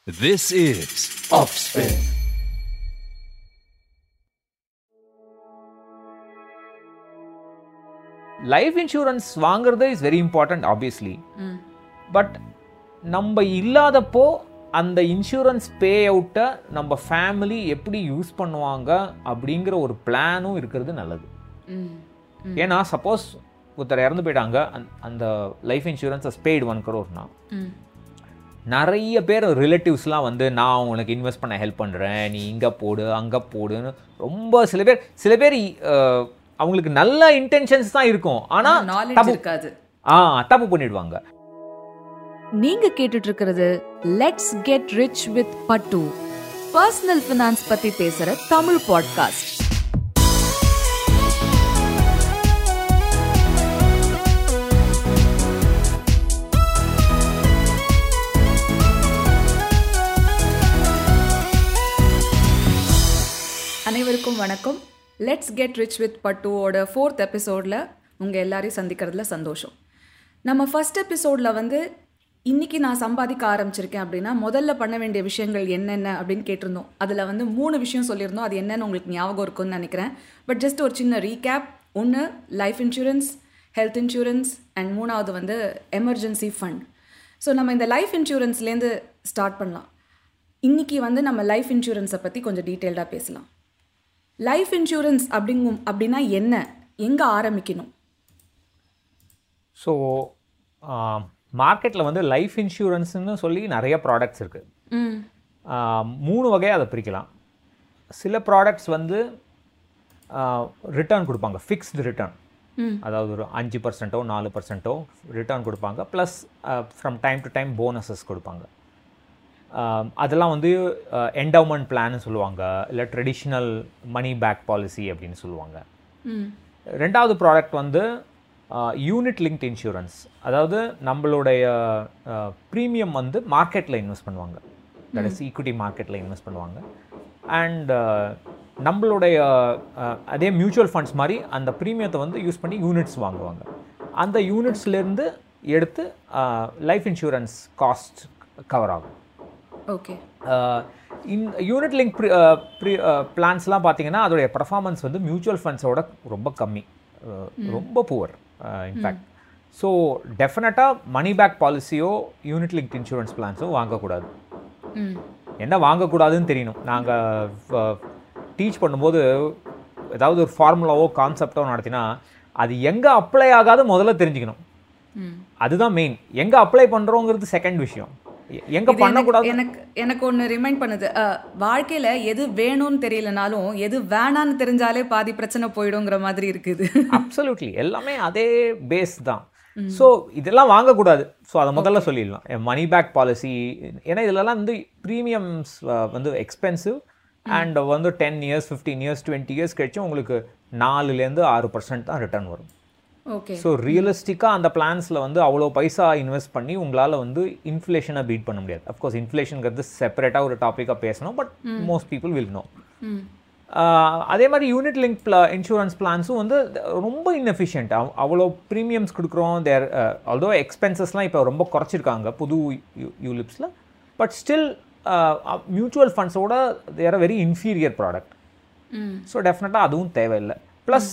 This is Offspin. Life insurance வாங்குறது is very important obviously but நம்ம இல்லாதப்போ அந்த இன்சூரன்ஸ் பே அவுட்டை நம்ம ஃபேமிலி எப்படி யூஸ் பண்ணுவாங்க அப்படிங்கிற ஒரு பிளானும் இருக்கிறது நல்லது ஏன்னா சப்போஸ் ஒருத்தர் இறந்து போயிட்டாங்க அந்த- அந்த லைஃப் இன்சூரன்ஸ் பெய்டு ஒன் கரோர்னா நிறைய பேர் ரிலேட்டிவ்ஸ்லாம் வந்து நான் உனக்கு இன்வெஸ்ட் பண்ண ஹெல்ப் பண்ணுறேன் நீ இங்கே போடு அங்கே போடுன்னு ரொம்ப சில பேர் சில பேர் அஹ், அவங்களுக்கு நல்ல இன்டென்ஷன்ஸ் தான் இருக்கும் ஆனால் நாலேஜ் இருக்காது ஆ தப்பு பண்ணிடுவாங்க நீங்க கேட்டுட்டு இருக்கிறது let's get rich with Pattu personal finance பத்தி பேசுற தமிழ் பாட்காஸ்ட் அனைவருக்கும் வணக்கம் லெட்ஸ் கெட் ரிச் வித் பட்டுவோட ஃபோர்த் எபிசோடில் உங்கள் எல்லாரையும் சந்திக்கிறதுல சந்தோஷம் நம்ம ஃபர்ஸ்ட் எபிசோடில் வந்து இன்னைக்கு நான் சம்பாதிக்க ஆரம்பிச்சிருக்கேன் அப்படின்னா முதல்ல பண்ண வேண்டிய விஷயங்கள் என்னென்ன அப்படின்னு கேட்டிருந்தோம் அதில் வந்து மூணு விஷயம் சொல்லியிருந்தோம் அது என்னன்னு உங்களுக்கு ஞாபகம் இருக்கும்னு நினைக்கிறேன் பட் ஜஸ்ட் ஒரு சின்ன ரீகேப் ஒன்று life insurance health insurance and மூணாவது வந்து எமர்ஜென்சி ஃபண்ட் ஸோ நம்ம இந்த லைஃப் இன்சூரன்ஸ்லேருந்து ஸ்டார்ட் பண்ணலாம் இன்னைக்கு வந்து நம்ம லைஃப் இன்சூரன்ஸை பற்றி கொஞ்சம் டீட்டெயில்டாக பேசலாம் லைஃப் இன்சூரன்ஸ் அப்படிங்கும் அப்படின்னா என்ன எங்கே ஆரம்பிக்கணும் ஸோ மார்க்கெட்டில் வந்து லைஃப் இன்சூரன்ஸ்னு சொல்லி நிறைய ப்ராடக்ட்ஸ் இருக்குது ம் மூணு வகையாக அதை பிரிக்கலாம் சில ப்ராடக்ட்ஸ் வந்து ரிட்டர்ன் கொடுப்பாங்க ஃபிக்ஸ்டு ரிட்டர்ன் அதாவது ஒரு அஞ்சு பர்சன்ட்டோ நாலு பர்சன்ட்டோ ரிட்டர்ன் கொடுப்பாங்க plus from time to time bonuses கொடுப்பாங்க ஆஹ் அதெல்லாம் வந்து என்டவுமெண்ட் பிளான்னு சொல்லுவாங்க இல்லை ட்ரெடிஷ்னல் மணி பேக் பாலிசி அப்படின்னு சொல்லுவாங்க ம் ரெண்டாவது ப்ராடக்ட் வந்து யூனிட் லிங்க்ட் இன்சூரன்ஸ் அதாவது நம்மளுடைய ப்ரீமியம் வந்து மார்க்கெட்டில் இன்வெஸ்ட் பண்ணுவாங்க தட் இஸ் ஈக்விட்டி மார்க்கெட்டில் இன்வெஸ்ட் பண்ணுவாங்க அண்ட் நம்மளுடைய அஹ், அதே மியூச்சுவல் ஃபண்ட்ஸ் மாதிரி அந்த ப்ரீமியத்தை வந்து யூஸ் பண்ணி யூனிட்ஸ் வாங்குவாங்க அந்த யூனிட்ஸ்லேருந்து எடுத்து லைஃப் இன்சூரன்ஸ் காஸ்ட் கவர் ஆகும் ஓகே இந்த யூனிட் லிங்க் ப்ரீ பிளான்ஸ்லாம் பார்த்தீங்கன்னா அதோடைய பர்ஃபார்மன்ஸ் வந்து மியூச்சுவல் ஃபண்ட்ஸோட ரொம்ப கம்மி அஹ், ரொம்ப புவர் இன்ஃபேக்ட் ஸோ டெஃபினட்டாக மணி பேக் பாலிசியோ யூனிட் லிங்க் இன்சூரன்ஸ் பிளான்ஸோ வாங்கக்கூடாது ம் என்ன வாங்கக்கூடாதுன்னு தெரியணும் நாங்கள் டீச் பண்ணும்போது ஏதாவது ஒரு ஃபார்முலாவோ கான்செப்டோ நடத்தினா அது எங்கே அப்ளை ஆகாத முதல்ல தெரிஞ்சுக்கணும் ம் அதுதான் மெயின் எங்கே அப்ளை பண்ணுறோங்கிறது செகண்ட் விஷயம் எ- எங்க இது பண்ணக்கூடாது எனக்கு- எனக்கு எனக்கு ஒன்று ரிமைண்ட் பண்ணுது அஹ், வாழ்க்கையில எது வேணும்னு தெரியலனாலும் எது வேணான்னு தெரிஞ்சாலே பாதி பிரச்சனை போயிடுங்கிற மாதிரி இருக்குது அப்சல்யூட்லி எல்லாமே அதே பேஸ் தான் ஸோ இதெல்லாம் வாங்கக்கூடாது ஸோ அதை முதல்ல சொல்லிடலாம் மணி பேக் பாலிசி ஏன்னா இதுலலாம் வந்து ப்ரீமியம்ஸ் வந்து எக்ஸ்பென்சிவ் அண்ட் வந்து ten years fifteen years twenty years கழிச்சும் உங்களுக்கு நாலுலேருந்து ஆறு பர்சன்ட் தான் ரிட்டர்ன் வரும் ஓகே ஸோ ரியலிஸ்டிக்காக அந்த பிளான்ஸில் வந்து அவ்வளோ பைசா இன்வெஸ்ட் பண்ணி உங்களால் வந்து இன்ஃப்ளேஷனை பீட் பண்ண முடியாது அஃப்கோர்ஸ் இன்ஃப்ளேஷனுங்கிறது செப்பரேட்டாக ஒரு டாப்பிக்காக பேசணும் but most people will know hmm ah அதே மாதிரி யூனிட் லிங்க் பிளா இன்சூரன்ஸ் பிளான்ஸும் வந்து ரொம்ப இன்எஃபிஷியன்ட் அவ்வளோ ப்ரீமியம்ஸ் கொடுக்குறோம் தேர் ஆல்தோ எக்ஸ்பென்சஸ்லாம் இப்போ ரொம்ப குறைச்சிருக்காங்க புது யூலிப்ஸில் பட் ஸ்டில் மியூச்சுவல் ஃபண்ட்ஸோட they're a very inferior product hmm so டெஃபினட்டாக அதுவும் தேவையில்லை ப்ளஸ்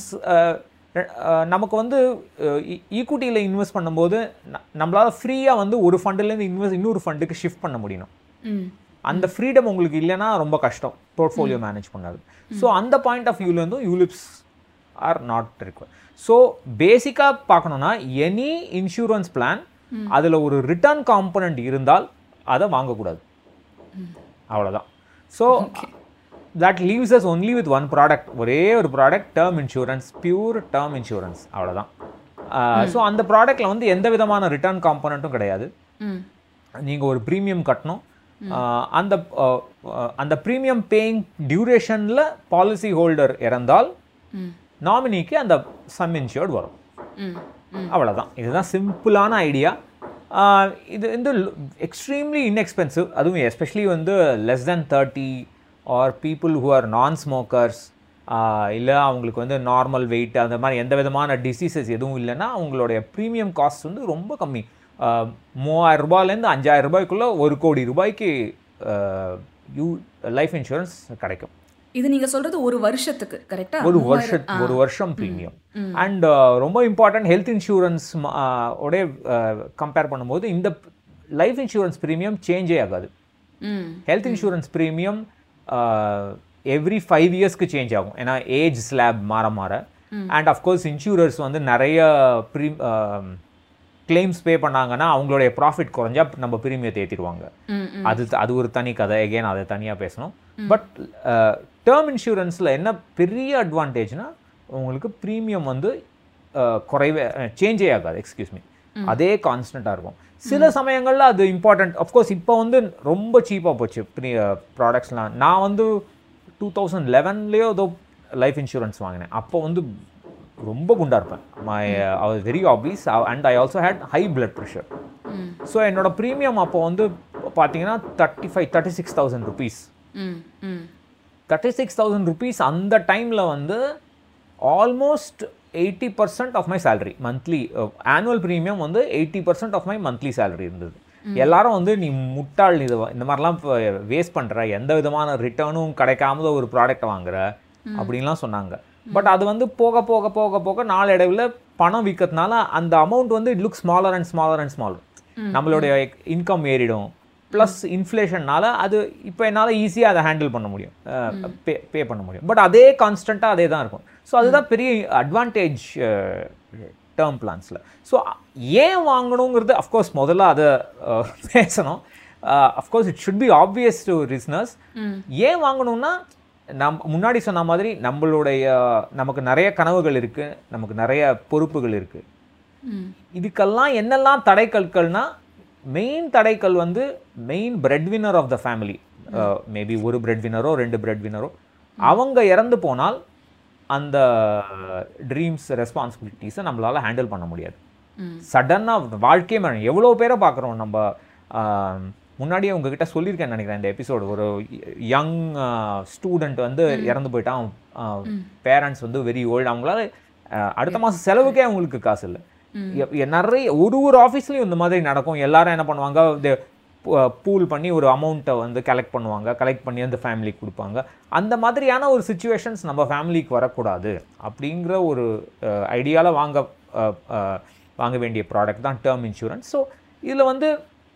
நமக்கு வந்து ஈக்குவிட்டியில் இன்வெஸ்ட் பண்ணும்போது ந- நம்மளால ஃப்ரீயாக வந்து ஒரு ஃபண்டுலேருந்து இன்வெஸ்ட் இன்னொரு ஃபண்டுக்கு ஷிஃப்ட் பண்ண முடியணும் ம் அந்த ஃப்ரீடம் உங்களுக்கு இல்லைன்னா ரொம்ப கஷ்டம் போர்ட்ஃபோலியோ மேனேஜ் பண்ணது ஸோ அந்த பாயிண்ட் ஆஃப் வியூலேருந்தும் ULIPs are not required so பேசிக்காக பார்க்கணுன்னா எனி இன்சூரன்ஸ் பிளான் அதில் ஒரு ரிட்டர்ன் காம்பனண்ட் இருந்தால் அதை வாங்கக்கூடாது அவ்வளோதான் so that leaves us only with one product ஒரே ஒரு product term insurance pure term insurance அவ்வளோதான் ஸோ அந்த ப்ராடக்ட்டில் வந்து எந்த விதமான ரிட்டர்ன் காம்பனண்ட்டும் கிடையாது ம் நீங்கள் ஒரு ப்ரீமியம் கட்டணும் ஆஹ் அந்த ஆஹ் ஆஹ் அந்த ப்ரீமியம் பேயிங் டியூரேஷனில் பாலிசி ஹோல்டர் இறந்தால் ம் நாமினிக்கு அந்த சம் இன்சூர்ட் வரும் ம் ம் அவ்வளோதான் இதுதான் சிம்பிளான ஐடியா இது வந்து எக்ஸ்ட்ரீம்லி இன்எக்ஸ்பென்சிவ் அதுவும் எஸ்பெஷலி வந்து less than thirty or people who are non smokers இல்லை அவங்களுக்கு வந்து நார்மல் வெயிட் அந்த மாதிரி எந்த விதமான டிசீசஸ் எதுவும் இல்லைன்னா அவங்களுடைய ப்ரீமியம் காஸ்ட் வந்து ரொம்ப கம்மி ஆஹ் மூவாயிரம் ரூபாயிலேருந்து அஞ்சாயிரம் ரூபாய்க்குள்ளே ஒரு கோடி ரூபாய்க்கு யூ லைஃப் இன்சூரன்ஸ் கிடைக்கும் இது நீங்க சொல்றது ஒரு வருஷத்துக்கு கரெக்டா ஒரு வருஷம் ஒரு வருஷம் ப்ரீமியம் அண்ட் ரொம்ப இம்பார்ட்டன்ட் ஹெல்த் இன்சூரன்ஸ் உடைய கம்பேர் பண்ணும்போது இந்த லைஃப் இன்சூரன்ஸ் ப்ரீமியம் சேஞ்சே ஆகாது hmm health insurance premium every five இயர்ஸ்க்கு சேஞ்ச் ஆகும் ஏன்னா ஏஜ் ஸ்லாப் மாற மாற அண்ட் அஃப்கோர்ஸ் இன்சூரர்ஸ் வந்து நிறைய ப்ரீ கிளைம்ஸ் பே பண்ணாங்கன்னா அவங்களுடைய ப்ராஃபிட் குறைஞ்சா நம்ம ப்ரீமியத்தை ஏற்றிடுவாங்க ம் அது அது ஒரு தனி கதை எகெயின் அதை தனியாக பேசணும் பட் டேர்ம் இன்சூரன்ஸில் என்ன பெரிய அட்வான்டேஜ்னா உங்களுக்கு ப்ரீமியம் வந்து அஹ், குறைவே சேஞ்சே ஆகாது எக்ஸ்கியூஸ் மீ அதே கான்ஸ்டண்ட்டாக இருக்கும் சில சமயங்களில் அது இம்பார்ட்டன்ட் அஃப்கோர்ஸ் இப்போ வந்து ரொம்ப சீப்பாக போச்சு ப்ரீ ப்ராடக்ட்ஸ்லாம் நான் வந்து டூ தௌசண்ட் லெவன்லேயோ ஏதோ லைஃப் இன்சூரன்ஸ் வாங்கினேன் அப்போ வந்து ரொம்ப குண்டா இருப்பேன் my I was very obese and I also had high blood pressure so என்னோட ப்ரீமியம் அப்போ வந்து பார்த்தீங்கன்னா thirty five thirty six thousand rupees hmm hmm thirty six thousand rupees அந்த டைமில் வந்து almost eighty percent of my salary monthly annual premium வந்து eighty percent of my monthly salary இருந்தது எல்லாரும் வந்து நீ முட்டாள் இது இந்த மாதிரிலாம் வேஸ்ட் பண்ணுற எந்த விதமான ரிட்டர்னும் கிடைக்காம ஒரு ப்ராடக்ட் வாங்குற அப்படின்லாம் சொன்னாங்க பட் அது வந்து போக போக போக போக நாளடைவில் பணம் விற்கிறதுனால அந்த அமௌண்ட் வந்து it look smaller and smaller and smaller நம்மளுடைய இன்கம் ஏறிடும் ப்ளஸ் இன்ஃப்ளேஷன்னால அது இப்போ என்னால் ஈஸியாக அதை ஹேண்டில் பண்ண முடியும் பே பே பண்ண முடியும் பட் அதே கான்ஸ்டண்ட்டாக அதே தான் இருக்கும் ஸோ அதுதான் பெரிய அட்வான்டேஜ் டேர்ம் பிளான்ஸில் ஸோ ஏன் வாங்கணுங்கிறது அஃப்கோர்ஸ் முதல்ல அதை அஹ், பேசணும் of course it should be obvious to ரிஸ்னஸ் ஏன் வாங்கணும்னா நம் முன்னாடி சொன்ன மாதிரி நம்மளுடைய நமக்கு நிறைய கனவுகள் இருக்குது நமக்கு நிறைய பொறுப்புகள் இருக்குது ம் இதுக்கெல்லாம் என்னெல்லாம் தடைக்கற்கள்னா மெயின் தடைக்கல் வந்து main bread winner of the family maybe ஒரு பிரெட் வின்னரோ ரெண்டு பிரெட் வின்னரோ அவங்க இறந்து போனால் அந்த ட்ரீம்ஸ் ரெஸ்பான்சிபிலிட்டிஸை நம்மளால ஹேண்டில் பண்ண முடியாது ம் சடனாக வாழ்க்கையே மாறும் எவ்வளோ பேரை பார்க்குறோம் நம்ம ஆஹ், முன்னாடியே உங்ககிட்ட சொல்லியிருக்கேன் நினைக்கிறேன் இந்த எபிசோடு ஒரு யங் ஸ்டூடெண்ட் வந்து இறந்து போயிட்டான் பேரண்ட்ஸ் வந்து வெரி ஓல்டு அவங்களால ஆஹ், அடுத்த மாதம் செலவுக்கே அவங்களுக்கு காசு இல்லை எ- எ- நிறைய ஒரு ஒரு ஆஃபீஸ்லேயும் இந்த மாதிரி நடக்கும் எல்லாரும் என்ன பண்ணுவாங்க பூல் பண்ணி ஒரு அமௌண்ட்டை வந்து கலெக்ட் பண்ணுவாங்க கலெக்ட் பண்ணி அந்த ஃபேமிலிக்கு கொடுப்பாங்க அந்த மாதிரியான ஒரு சுச்சுவேஷன்ஸ் நம்ம ஃபேமிலிக்கு வரக்கூடாது அப்படிங்கிற ஒரு ஐடியாவில் வாங்க அஹ், அஹ், வாங்க வேண்டிய ப்ராடக்ட் தான் டேர்ம் இன்சூரன்ஸ் ஸோ இதில் வந்து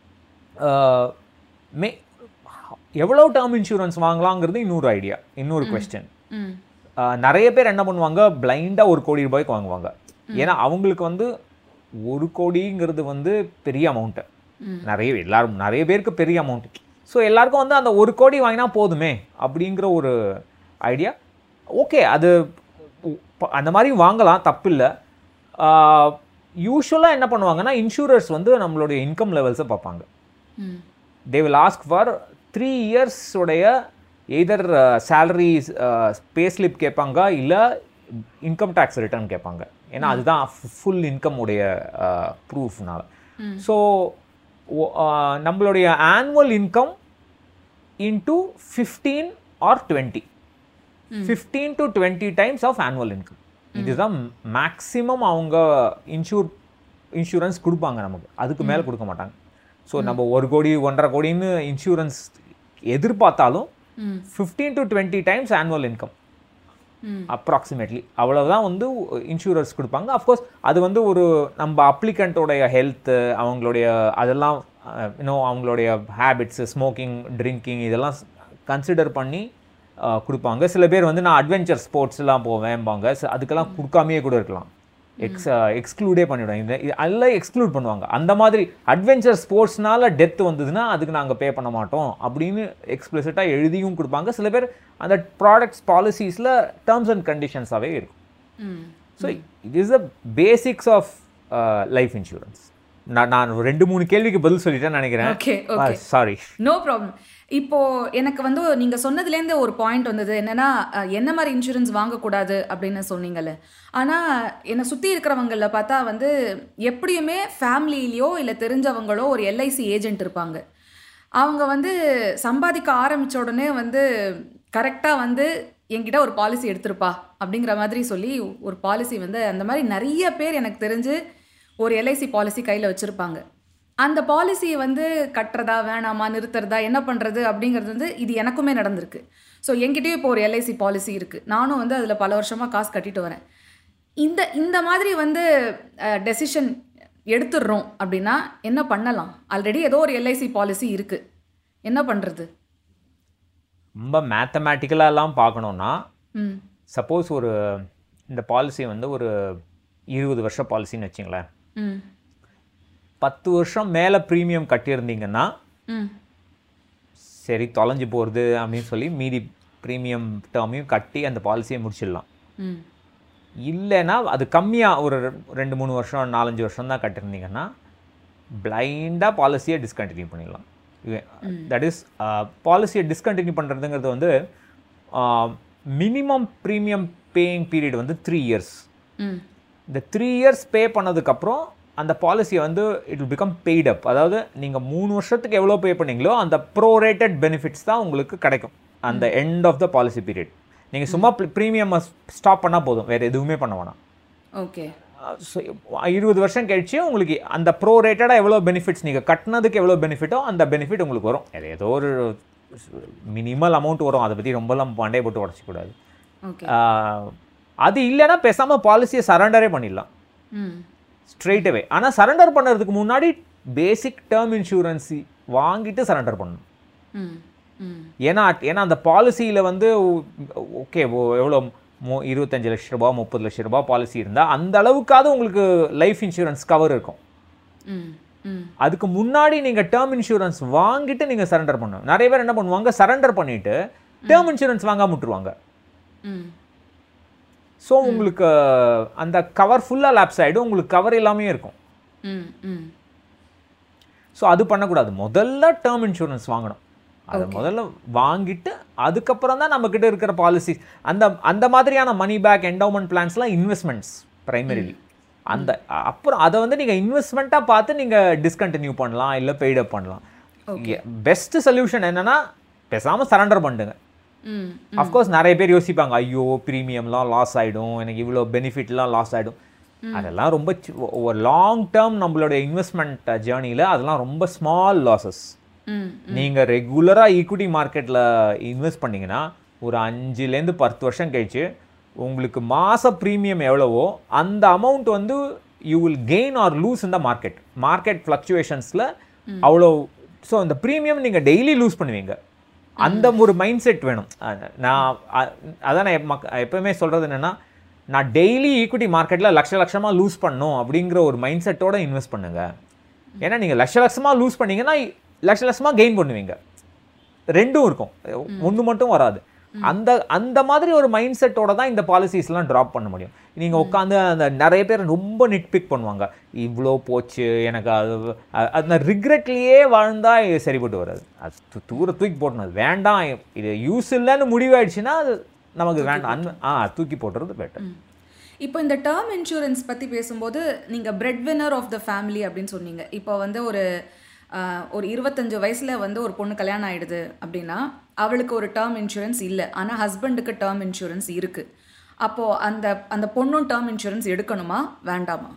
அஹ், மே எவ்வளோ டேர்ம் இன்சூரன்ஸ் வாங்கலாங்கிறது இன்னொரு ஐடியா இன்னொரு கொஸ்டின் ம் நிறைய பேர் என்ன பண்ணுவாங்க பிளைண்டாக ஒரு கோடி ரூபாய்க்கு வாங்குவாங்க ஏன்னா அவங்களுக்கு வந்து ஒரு கோடிங்கிறது வந்து பெரிய அமௌண்ட்டு நிறைய எல்லாரும் நிறைய பேருக்கு பெரிய அமௌண்ட் ஸோ எல்லாருக்கும் வந்து அந்த ஒரு கோடி வாங்கினா போதுமே அப்படிங்கிற ஒரு ஐடியா ஓகே அது ப- அந்த மாதிரி வாங்கலாம் தப்பில்லை யூஸ்வலாக என்ன பண்ணுவாங்கன்னா இன்சூரர்ஸ் வந்து நம்மளுடைய இன்கம் லெவல்ஸை பார்ப்பாங்க hmm they will ask for three years உடைய எய்தர் சேலரி பே ஸ்லிப் கேட்பாங்க இல்லை இன்கம் டேக்ஸ் ரிட்டர்ன் கேட்பாங்க ஏன்னா அதுதான் ஃபுல் இன்கம் உடைய ப்ரூஃப்னால ஸோ நம்மளுடைய annual income into fifteen or twenty fifteen to twenty times of annual income இதுதான் மேக்ஸிமம் அவங்க இன்சூர் இன்சூரன்ஸ் கொடுப்பாங்க நமக்கு அதுக்கு மேலே கொடுக்க மாட்டாங்க ஸோ நம்ம ஒரு கோடி ஒன்றரை கோடின்னு இன்சூரன்ஸ் எதிர்பார்த்தாலும் hmm fifteen to twenty times annual income hmm approximately அவ்வளவுதான் வந்து இன்சூரன்ஸ் கொடுப்பாங்க அஃப்கோர்ஸ் அது வந்து ஒரு நம்ம அப்ளிகண்ட்டோடைய ஹெல்த்து அவங்களுடைய அதெல்லாம் இன்னும் அவங்களுடைய ஹேபிட்ஸு ஸ்மோக்கிங் ட்ரிங்கிங் இதெல்லாம் கன்சிடர் பண்ணி அஹ், கொடுப்பாங்க சில பேர் வந்து நான் அட்வென்ச்சர் ஸ்போர்ட்ஸ்லாம் போவேன்பாங்க ச- அதுக்கெல்லாம் கொடுக்காமையே கூட இருக்கலாம் எக்ஸ் எக்ஸ்க்ளூடே பண்ணிவிடுவாங்க இந்த இது எல்லாம் எக்ஸ்க்ளூட் பண்ணுவாங்க அந்த மாதிரி அட்வென்ச்சர் ஸ்போர்ட்ஸ்னால டெத் வந்ததுன்னா அதுக்கு நாங்கள் பே பண்ண மாட்டோம் அப்படின்னு எக்ஸ்பிளிசிட்டாக எழுதியும் கொடுப்பாங்க சில பேர் அந்த ப்ராடக்ட்ஸ் பாலிசிஸில் டேர்ம்ஸ் அண்ட் கண்டிஷன்ஸாகவே இருக்கும் hmm so it is the basics of life insurance நான் நான் ஒரு ரெண்டு மூணு கேள்விக்கு பதில் சொல்லிட்டேன்னு நினைக்கிறேன் okay okay sorry no problem இப்போ எனக்கு வந்து நீங்க சொன்னதுலேருந்து ஒரு பாயிண்ட் வந்தது என்னன்னா அஹ், என்ன மாதிரி இன்சூரன்ஸ் வாங்கக்கூடாது அப்படின்னு சொன்னீங்கல்ல ஆனா என்னை சுத்தி இருக்கிறவங்கள பார்த்தா வந்து எப்படியுமே ஃபேமிலியிலையோ இல்லை தெரிஞ்சவங்களோ ஒரு எல்ஐசி ஏஜென்ட் இருப்பாங்க அவங்க வந்து சம்பாதிக்க ஆரம்பிச்ச உடனே வந்து கரெக்டாக வந்து என்கிட்ட ஒரு பாலிசி எடுத்திருப்பா அப்படிங்கிற மாதிரி சொல்லி ஒரு பாலிசி வந்து அந்த மாதிரி நிறைய பேர் எனக்கு தெரிஞ்சு ஒரு எல்ஐசி பாலிசி கையில் வச்சுருப்பாங்க அந்த பாலிசியை வந்து கட்டுறதா வேணாமா நிறுத்துறதா என்ன பண்ணுறது அப்படிங்கிறது வந்து இது எனக்குமே நடந்திருக்கு ஸோ என்கிட்டயும் இப்போ ஒரு எல்ஐசி பாலிசி இருக்குது நானும் வந்து அதில் பல வருஷமாக காசு கட்டிட்டு வரேன் இந்த இந்த மாதிரி வந்து டெசிஷன் எடுத்துடுறோம் அப்படின்னா என்ன பண்ணலாம் ஆல்ரெடி ஏதோ ஒரு எல்ஐசி பாலிசி இருக்குது என்ன பண்ணுறது ரொம்ப மேத்தமேட்டிக்கலாலாம் பார்க்கணுன்னா ம் சப்போஸ் ஒரு இந்த பாலிசி வந்து ஒரு இருபது வருஷம் பாலிசின்னு வச்சிங்களேன் ம் பத்து வருஷம் மேலே ப்ரீமியம் கட்டியிருந்தீங்கன்னா ம் சரி தொலைஞ்சு போகிறது அப்படின்னு சொல்லி மீதி ப்ரீமியம் டேர்மையும் கட்டி அந்த பாலிசியை முடிச்சிடலாம் ம் இல்லைன்னா அது கம்மியாக ஒரு ரெண்டு மூணு வருஷம் நாலஞ்சு வருஷம் தான் கட்டிருந்தீங்கன்னா பிளைண்டாக பாலிசியை டிஸ்கண்டினியூ பண்ணிடலாம் தட் இஸ் பாலிசியை டிஸ்கண்டினியூ பண்ணுறதுங்கிறது வந்து மினிமம் ப்ரீமியம் பேயிங் பீரியட் வந்து த்ரீ இயர்ஸ் ம் இந்த த்ரீ இயர்ஸ் பே பண்ணதுக்கப்புறம் அந்த பாலிசியை வந்து it will become paid up அதாவது நீங்கள் மூணு வருஷத்துக்கு எவ்வளோ பே பண்ணீங்களோ அந்த ப்ரோரேட்டட் பெனிஃபிட்ஸ் தான் உங்களுக்கு கிடைக்கும் அந்த end of the policy period நீங்கள் சும்மா ப்ரீமியம் ஸ்டாப் பண்ணால் போதும் வேறு எதுவுமே பண்ண வேணாம் ஓகே அஹ் so, இருபது வருஷம் கழிச்சு உங்களுக்கு அந்த ப்ரோரேட்டடாக எவ்வளோ பெனிஃபிட்ஸ் நீங்கள் கட்டினதுக்கு எவ்வளோ பெனிஃபிட்டோ அந்த பெனிஃபிட் உங்களுக்கு வரும் அது ஏதோ ஒரு மினிமல் அமௌண்ட் வரும் அதை பற்றி ரொம்பலாம் மண்டையை போட்டு உடச்சிக்கூடாது ஓகே அது இல்லைன்னா பேசாமல் பாலிசியை சரண்டரே பண்ணிடலாம் ம் ஸ்ட்ரெயிட் அவே ஆனால் சரண்டர் பண்ணுறதுக்கு முன்னாடி பேசிக் டேர்ம் இன்சூரன்ஸ் வாங்கிட்டு சரண்டர் பண்ணணும் ம் ம் ஏன்னா ஏன்னா அந்த பாலிசியில் வந்து ஓகே எவ்வளோ மோ இருபத்தஞ்சு லட்ச ரூபா முப்பது லட்ச ரூபா பாலிசி இருந்தால் அந்த அளவுக்காவது உங்களுக்கு லைஃப் இன்சூரன்ஸ் கவர் இருக்கும் ம் ம் அதுக்கு முன்னாடி நீங்கள் டேர்ம் இன்சூரன்ஸ் வாங்கிட்டு நீங்கள் சரண்டர் பண்ணணும் நிறைய பேர் என்ன பண்ணுவாங்க சரண்டர் பண்ணிவிட்டு டேர்ம் இன்சூரன்ஸ் வாங்காம விட்டுருவாங்க ம் ஸோ உங்களுக்கு அந்த கவர் ஃபுல்லாக லேப்ஸ் ஆகிடும் உங்களுக்கு கவர் எல்லாமே இருக்கும் ம் ம் ஸோ அது பண்ணக்கூடாது முதல்ல டேர்ம் இன்சூரன்ஸ் வாங்கணும் அதை முதல்ல வாங்கிட்டு அதுக்கப்புறம் தான் நம்மக்கிட்ட இருக்கிற பாலிசி அந்த அந்த மாதிரியான மணி பேக் என்டவுமெண்ட் பிளான்ஸ்லாம் இன்வெஸ்ட்மெண்ட்ஸ் ப்ரைமரிலி அந்த அப்புறம் அதை வந்து நீங்கள் இன்வெஸ்ட்மெண்ட்டாக பார்த்து நீங்கள் டிஸ்கண்டினியூ பண்ணலாம் இல்லை பெய்டப் பண்ணலாம் பெஸ்ட் சொல்யூஷன் என்னன்னா பேசாமல் சரண்டர் பண்ணுங்க ம் அஃப்கோர்ஸ் நிறைய பேர் யோசிப்பாங்க ஐயோ ப்ரீமியம்லாம் லாஸ் ஆகிடும் எனக்கு இவ்வளோ பெனிஃபிட்லாம் லாஸ் ஆகிடும் அதெல்லாம் ரொம்ப சி- ஒரு லாங் டேர்ம் நம்மளோட இன்வெஸ்ட்மெண்ட் ஜேர்னியில் அதெல்லாம் ரொம்ப ஸ்மால் லாசஸ் ம் நீங்கள் ரெகுலராக ஈக்விட்டி மார்க்கெட்டில் இன்வெஸ்ட் பண்ணீங்கன்னா ஒரு அஞ்சுலேருந்து பத்து வருஷம் கழிச்சு உங்களுக்கு மாத ப்ரீமியம் எவ்வளவோ அந்த அமௌண்ட் வந்து you will gain or lose இந்த மார்க்கெட் மார்க்கெட் ஃப்ளக்சுவேஷன்ஸில் அவ்வளோ ஸோ அந்த ப்ரீமியம் நீங்கள் டெய்லி லூஸ் பண்ணுவீங்க அந்த ஒரு மைண்ட் செட் வேணும் அஹ் நான் அ- அதான் நான் எப்~ மக்க- எப்பவுமே சொல்கிறது என்னென்னா நான் டெய்லி ஈக்விட்டி மார்க்கெட்டில் லட்ச லட்சமாக லூஸ் பண்ணணும் அப்படிங்கிற ஒரு மைண்ட் செட்டோட இன்வெஸ்ட் பண்ணுங்க ஏன்னா நீங்கள் லட்ச லட்சமாக லூஸ் பண்ணீங்கன்னா லட்ச லட்சமாக கெயின் பண்ணுவீங்க ரெண்டும் இருக்கும் ஒன்று மட்டும் வராது அந்த அந்த மாதிரி ஒரு மைண்ட் செட்டோட தான் இந்த பாலிசிஸ்லாம் ட்ராப் பண்ண முடியும் நீங்கள் உட்காந்து அந்த நிறைய பேர் ரொம்ப நிட்பிக் பண்ணுவாங்க இவ்வளோ போச்சு எனக்கு அது அ- அந்த ரிக்ரெட்லேயே வாழ்ந்தா இது சரிப்பட்டு வராது அது து- தூர தூக்கி போடணும் அது வேண்டாம் இது யூஸ் இல்லைன்னு முடிவாயிடுச்சுன்னா அது நமக்கு வேண்டாம் அன் ஆ தூக்கி போட்டுறது பெட்டர் இப்போ இந்த டேர்ம் இன்சூரன்ஸ் பற்றி பேசும்போது நீங்கள் bread winner of the family அப்படின்னு சொன்னீங்க இப்போ வந்து ஒரு ஆஹ், ஒரு இருபத்தஞ்சு வயசில் வந்து ஒரு பொண்ணு கல்யாணம் ஆயிடுது அப்படின்னா அவளுக்கு ஒரு டேர்ம் இன்சூரன்ஸ் இல்லை ஆனால் ஹஸ்பண்டுக்கு டேர்ம் இன்சூரன்ஸ் இருக்குது அப்போது அந்த அந்த பொண்ணும் டேர்ம் இன்சூரன்ஸ் எடுக்கணுமா வேண்டாமா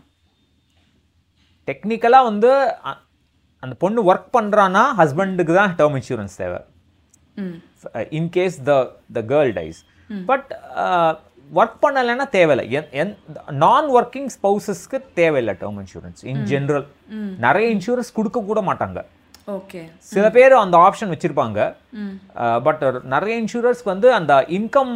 டெக்னிக்கலாக வந்து அ- அந்த பொண்ணு ஒர்க் பண்ணுறான்னா ஹஸ்பண்டுக்கு தான் டேர்ம் இன்சூரன்ஸ் தேவை ம் in case the the girl dies but work பண்ணலைன்னா தேவையில்லை என் என் நான் ஒர்க்கிங் ஸ்பௌசஸ்க்கு தேவையில்லை டேர்ம் இன்சூரன்ஸ் இன் ஜென்ரல் நிறைய இன்சூரன்ஸ் கொடுக்க கூட மாட்டாங்க ஓகே சில பேர் அந்த ஆப்ஷன் வச்சுருப்பாங்க ம் பட் நிறைய இன்சூரன்ஸ்க்கு வந்து அந்த இன்கம்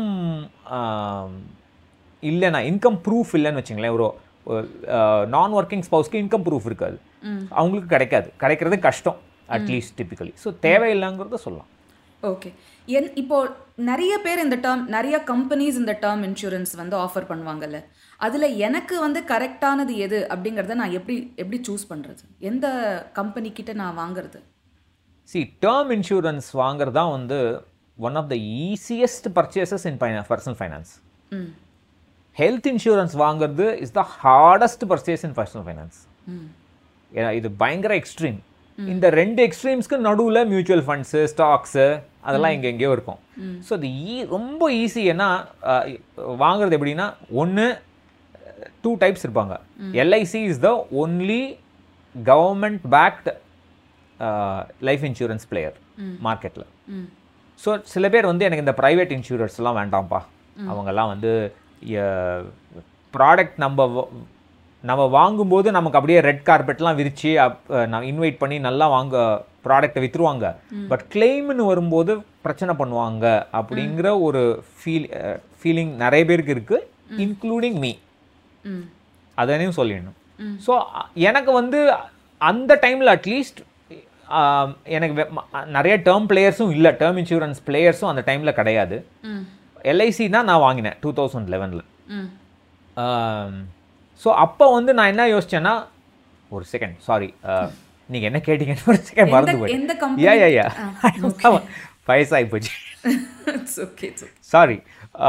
இல்லைன்னா இன்கம் ப்ரூஃப் இல்லைன்னு வச்சுங்களேன் ஒரு நான் ஒர்க்கிங் ஸ்பௌஸ்க்கு இன்கம் ப்ரூஃப் இருக்காது அவங்களுக்கு கிடைக்காது கிடைக்கிறது கஷ்டம் அட்லீஸ்ட் டிப்பிக்கலி ஸோ தேவையில்லைங்கிறத சொல்லலாம் ஓகே என் இப்போ நிறைய பேர் இந்த டேர்ம் நிறைய கம்பெனிஸ் இந்த டேர்ம் இன்சூரன்ஸ் வந்து ஆஃபர் பண்ணுவாங்கல்ல அதில் எனக்கு வந்து கரெக்டானது எது அப்படிங்கிறத நான் எப்படி எப்படி சூஸ் பண்ணுறது எந்த கம்பெனி கிட்ட நான் வாங்குறது சி டேர்ம் இன்சூரன்ஸ் வாங்குறது தான் வந்து one of the easiest purchases in personal finance ம் ஹெல்த் இன்சூரன்ஸ் வாங்குறது is the hardest purchase in personal finance ம் ஏன்னா இது பயங்கர எக்ஸ்ட்ரீம் இந்த ரெண்டு எக்ஸ்ட்ரீம்ஸ்க்கு நடுவில் மியூச்சுவல் ஃபண்ட்ஸு ஸ்டாக்ஸு அதெல்லாம் இங்கே எங்கேயோ இருக்கும் ஸோ அது ஈ ரொம்ப ஈஸி ஏன்னா அஹ், வாங்குறது எப்படின்னா ஒன்று டூ டைப்ஸ் இருப்பாங்க LIC is the only government backed life insurance player மார்க்கெட்டில் ம் ஸோ சில பேர் வந்து எனக்கு இந்த ப்ரைவேட் இன்சூரன்ஸ்லாம் வேண்டாம்ப்பா அவங்கெல்லாம் வந்து ப்ராடக்ட் நம்ம வ- நம்ம வாங்கும்போது நமக்கு அப்படியே ரெட் கார்பெட்லாம் விரித்து அப் நான் இன்வைட் பண்ணி நல்லா வாங்க ப்ராடக்ட்டை விற்றுருவாங்க பட் கிளைம்னு வரும்போது பிரச்சனை பண்ணுவாங்க அப்படிங்கிற ஒரு ஃபீல் ஃபீலிங் நிறைய பேருக்கு இருக்குது இன்க்ளூடிங் மீ ம் அதனையும் சொல்லிடணும் ஸோ எனக்கு வந்து அந்த டைமில் அட்லீஸ்ட் எனக்கு வெ- ம- நிறைய டேர்ம் பிளேயர்ஸும் இல்லை டேர்ம் இன்சூரன்ஸ் பிளேயர்ஸும் அந்த டைமில் கிடையாது ம் எல்ஐசி தான் நான் வாங்கினேன் டூ தௌசண்ட் லெவனில் ம் ஸோ அப்போ வந்து நான் என்ன யோசிச்சேன்னா ஒரு செகண்ட் சாரி நீங்கள் என்ன கேட்டீங்கன்னு ஒரு செகண்ட் மறந்து எந்த போய் company? யா யா யா ஆ, வயசாகி போச்சு இட்ஸ் ஓகே சாரி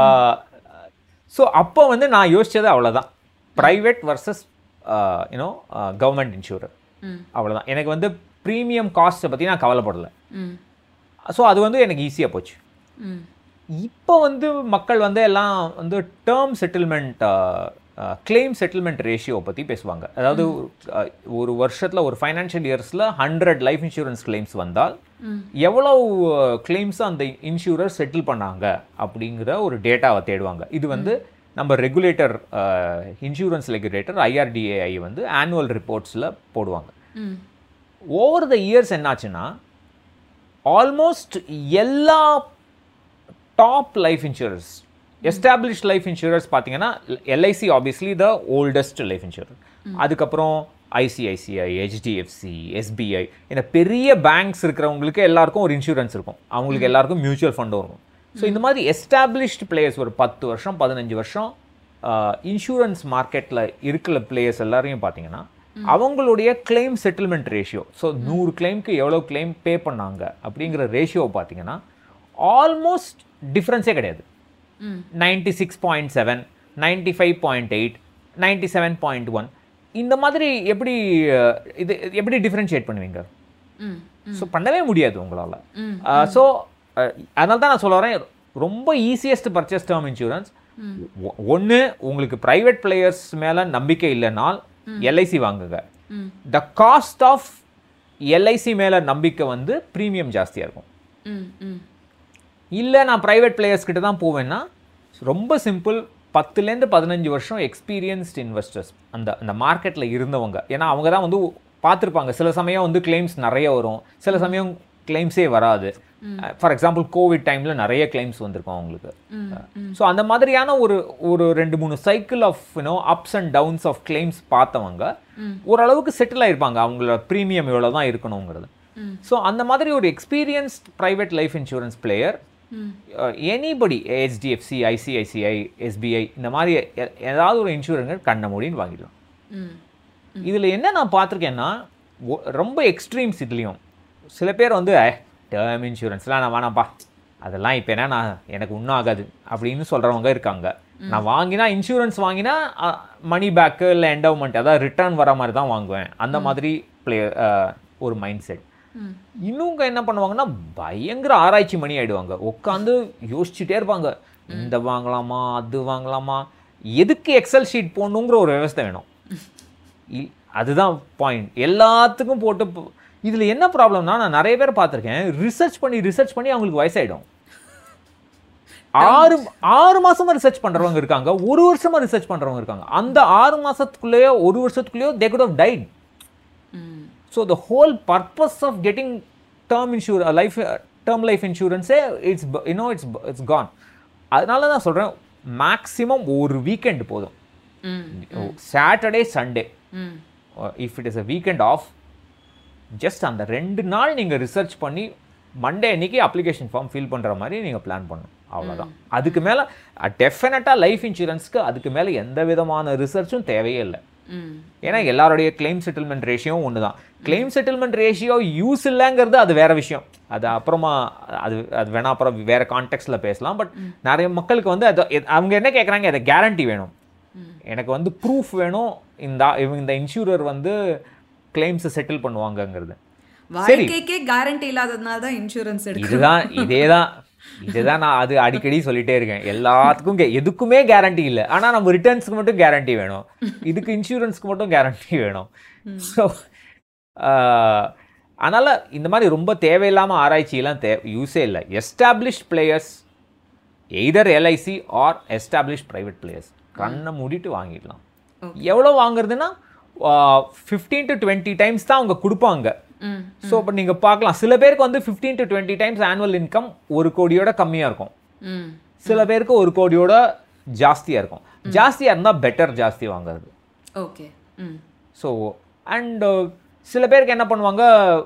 ஸோ அப்போ வந்து நான் யோசிச்சது அவ்வளோதான் private versus you know government insurer ம் அவ்வளோதான் எனக்கு வந்து ப்ரீமியம் காஸ்ட்டை பற்றி நான் கவலைப்படலை ம் ஸோ அது வந்து எனக்கு ஈஸியாக போச்சு ம் இப்போ வந்து மக்கள் வந்து எல்லாம் வந்து term settlement claim settlement ratio பற்றி பேசுவாங்க அதாவது அஹ், ஒரு வருஷத்தில் ஒரு ஃபைனான்ஷியல் இயர்ஸில் ஹண்ட்ரட் லைஃப் இன்சூரன்ஸ் கிளைம்ஸ் வந்தால் எவ்வளவு கிளைம்ஸ் அந்த இன்சூரர் செட்டில் பண்ணாங்க அப்படிங்கிற ஒரு டேட்டாவை தேடுவாங்க இது வந்து நம்ம ரெகுலேட்டர் இன்சூரன்ஸ் ரெகுலேட்டர் ஐஆர்டிஏஐ வந்து ஆனுவல் ரிப்போர்ட்ஸில் போடுவாங்க ம் ஓவர் த இயர்ஸ் என்னாச்சுன்னா ஆல்மோஸ்ட் எல்லா top life insurance establish life insurance பார்த்தீங்கன்னா LIC obviously the oldest life insurance அதுக்கப்புறம் ஐசிஐசிஐ ஹெச்டிஎஃப்சி எஸ்பிஐ இந்த பெரிய பேங்க்ஸ் இருக்கிறவங்களுக்கு எல்லாருக்கும் ஒரு இன்சூரன்ஸ் இருக்கும் அவங்களுக்கு எல்லாருக்கும் மியூச்சுவல் ஃபண்டும் இருக்கும் ஸோ இந்த மாதிரி எஸ்டாப்ளிஷ்டு பிளேயர்ஸ் ஒரு பத்து வருஷம் பதினஞ்சு வருஷம் இன்சூரன்ஸ் மார்க்கெட்டில் இருக்கிற பிளேயர்ஸ் எல்லாரையும் பார்த்தீங்கன்னா அவங்களுடைய கிளைம் செட்டில்மெண்ட் ரேஷியோ ஸோ நூறு கிளைம்க்கு எவ்வளோ கிளைம் பே பண்ணாங்க அப்படிங்கிற ரேஷியோ பார்த்தீங்கன்னா ஆல்மோஸ்ட் டிஃப்ரென்ஸே கிடையாது ம் ninety six point seven ninety five point eight ninety seven point one இந்த மாதிரி எப்படி அஹ், இது எப்படி டிஃப்ரென்ஷியேட் பண்ணுவீங்க ம் ஸோ பண்ணவே முடியாது உங்களால் ம். ஸோ அதனால தான் நான் சொல்ல வரேன் ரொம்ப ஈஸியஸ்ட் பர்ச்சேஸ் டேர்ம் இன்சூரன்ஸ் ஒன்று உங்களுக்கு ப்ரைவேட் பிளேயர்ஸ் மேலே நம்பிக்கை இல்லைனால் எல்ஐசி வாங்குங்க ம் த காஸ்ட் ஆஃப் எல்ஐசி மேலே நம்பிக்கை வந்து ப்ரீமியம் ஜாஸ்தியாக இருக்கும் ம் ம் இல்லை நான் ப்ரைவேட் பிளேயர்ஸ் கிட்ட தான் போவேன்னா ரொம்ப சிம்பிள் பத்துலேருந்து பதினஞ்சு வருஷம் எக்ஸ்பீரியன்ஸ்ட் இன்வெஸ்டர்ஸ் அந்த அந்த மார்க்கெட்டில் இருந்தவங்க ஏன்னா அவங்க தான் வந்து பார்த்துருப்பாங்க சில சமயம் வந்து கிளைம்ஸ் நிறைய வரும் சில சமயம் கிளைம்ஸே வராது ஃபார் எக்ஸாம்பிள் கோவிட் டைமில் நிறைய கிளைம்ஸ் வந்திருக்கும் அவங்களுக்கு ஸோ அந்த மாதிரியான ஒரு ஒரு ரெண்டு மூணு cycle of you know ups and downs of claims பார்த்தவங்க ஓரளவுக்கு செட்டில் ஆயிருப்பாங்க அவங்களோட ப்ரீமியம் எவ்வளோ தான் இருக்கணுங்கிறது ஸோ அந்த மாதிரி ஒரு experienced private life insurance player anybody HDFC ICICI SBI இந்த மாதிரி எ- ஏதாவது ஒரு இன்சூரன்ஸ் கண்ண மூடின்னு வாங்கிடலாம் ம் இதில் என்ன நான் பார்த்துருக்கேன்னா ஒ- ரொம்ப எக்ஸ்ட்ரீம்ஸ் இதுலேயும் சில பேர் வந்து டேர்ம் இன்சூரன்ஸ்லாம் நான் வேணாம்ப்பா அதெல்லாம் இப்போ என்ன நான் எனக்கு ஒன்றும் ஆகாது அப்படின்னு சொல்கிறவங்க இருக்காங்க நான் வாங்கினா இன்சூரன்ஸ் வாங்கினா மணி பேக்கு இல்லை என்டவுமெண்ட் அதாவது ரிட்டர்ன் வர மாதிரி தான் வாங்குவேன் அந்த மாதிரி ப்ளே ஒரு மைண்ட் செட் ம் இன்னுங்க என்ன பண்ணுவாங்கன்னா பயங்கர ஆராய்ச்சி மணி ஆயிடுவாங்க உட்காந்து யோசிச்சுட்டே இருப்பாங்க இந்த வாங்கலாமா அது வாங்கலாமா எதுக்கு எக்ஸல் ஷீட் போடணுங்கிற ஒரு விவஸ்தை வேணும் இ- அதுதான் பாயிண்ட் எல்லாத்துக்கும் போட்டு போ- இதுல என்ன ப்ராப்ளம்னா நான் நிறைய பேர் பார்த்துருக்கேன் ரிசர்ச் பண்ணி ரிசர்ச் பண்ணி அவங்களுக்கு வயசாயிடும் ஆறு ஆறு மாசமா ரிசர்ச் பண்றவங்க இருக்காங்க ஒரு வருஷமா ரிசர்ச் பண்றவங்க இருக்காங்க அந்த ஆறு மாசத்துக்குள்ளேயோ ஒரு வருஷத்துக்குள்ளேயோ தே குட் have died ம் So the whole purpose of getting term insurance, life, term life insurance, eh, it's b- you know it's b- it's gone. அதனால தான் சொல்றேன் மேக்ஸிமம் ஒரு வீக்கெண்ட் போதும் ம் சாட்டர்டே சண்டே ம் if it is a weekend off just அந்த ரெண்டு நாள் நீங்கள் ரிசர்ச் பண்ணி மண்டே அன்னைக்கு அப்ளிகேஷன் ஃபார்ம் ஃபில் பண்ணுற மாதிரி நீங்கள் பிளான் பண்ணணும் அவ்வளோதான் அதுக்கு மேலே டெஃபினட்டாக லைஃப் இன்சூரன்ஸ்க்கு அதுக்கு மேலே எந்த விதமான ரிசர்ச்சும் தேவையே இல்லை ம் ஏன்னா எல்லாருடைய கிளைம் செட்டில்மெண்ட் ரேஷியோவும் ஒன்று தான் கிளைம் செட்டில்மெண்ட் ரேஷியோ யூஸ் இல்லைங்கிறது அது வேற விஷயம் அது அப்புறமா அது அது வேணா அப்புறம் வேற கான்டெக்ட்ல பேசலாம் பட் நிறைய மக்களுக்கு வந்து அது எ- அவங்க என்ன கேட்குறாங்க அதை கேரண்டி வேணும் எனக்கு வந்து ப்ரூஃப் வேணும் இந்த இவங்க இந்த இன்சூரர் வந்து கிளைம்ஸை செட்டில் பண்ணுவாங்கங்கிறது வாழ்க்கைக்கே கேரண்டி இல்லாததுனால தான் இன்சூரன்ஸ் எடுக்க இதுதான் இதேதான் இதுதான் நான் அது அடிக்கடி சொல்லிட்டே இருக்கேன் எல்லாத்துக்கும் கே- எதுக்குமே கேரண்டி இல்லை ஆனால் நம்ம ரிட்டர்ன்ஸ்க்கு மட்டும் கேரண்டி வேணும் இதுக்கு இன்சூரன்ஸ்க்கு மட்டும் கேரண்டி வேணும் ஸோ அதனால் இந்த மாதிரி ரொம்ப தேவையில்லாமல் ஆராய்ச்சியெல்லாம் தே யூஸே இல்லை established players either LIC or establish private players கண்ணை மூடிட்டு வாங்கிடலாம் எவ்வளோ வாங்குறதுன்னா ஃபிஃப்டீன் டு டுவெண்ட்டி டைம்ஸ் தான் அவங்க கொடுப்பாங்க ம் ஸோ இப்போ நீங்கள் பார்க்கலாம் சில பேருக்கு வந்து fifteen to twenty times annual income ஒரு கோடியோட கம்மியாக இருக்கும் ம் சில பேருக்கு ஒரு கோடியோட ஜாஸ்தியாக இருக்கும் ஜாஸ்தியாக இருந்தால் பெட்டர் ஜாஸ்தி வாங்குறது ஓகே ம் ஸோ அண்ட் சில பேருக்கு என்ன பண்ணுவாங்க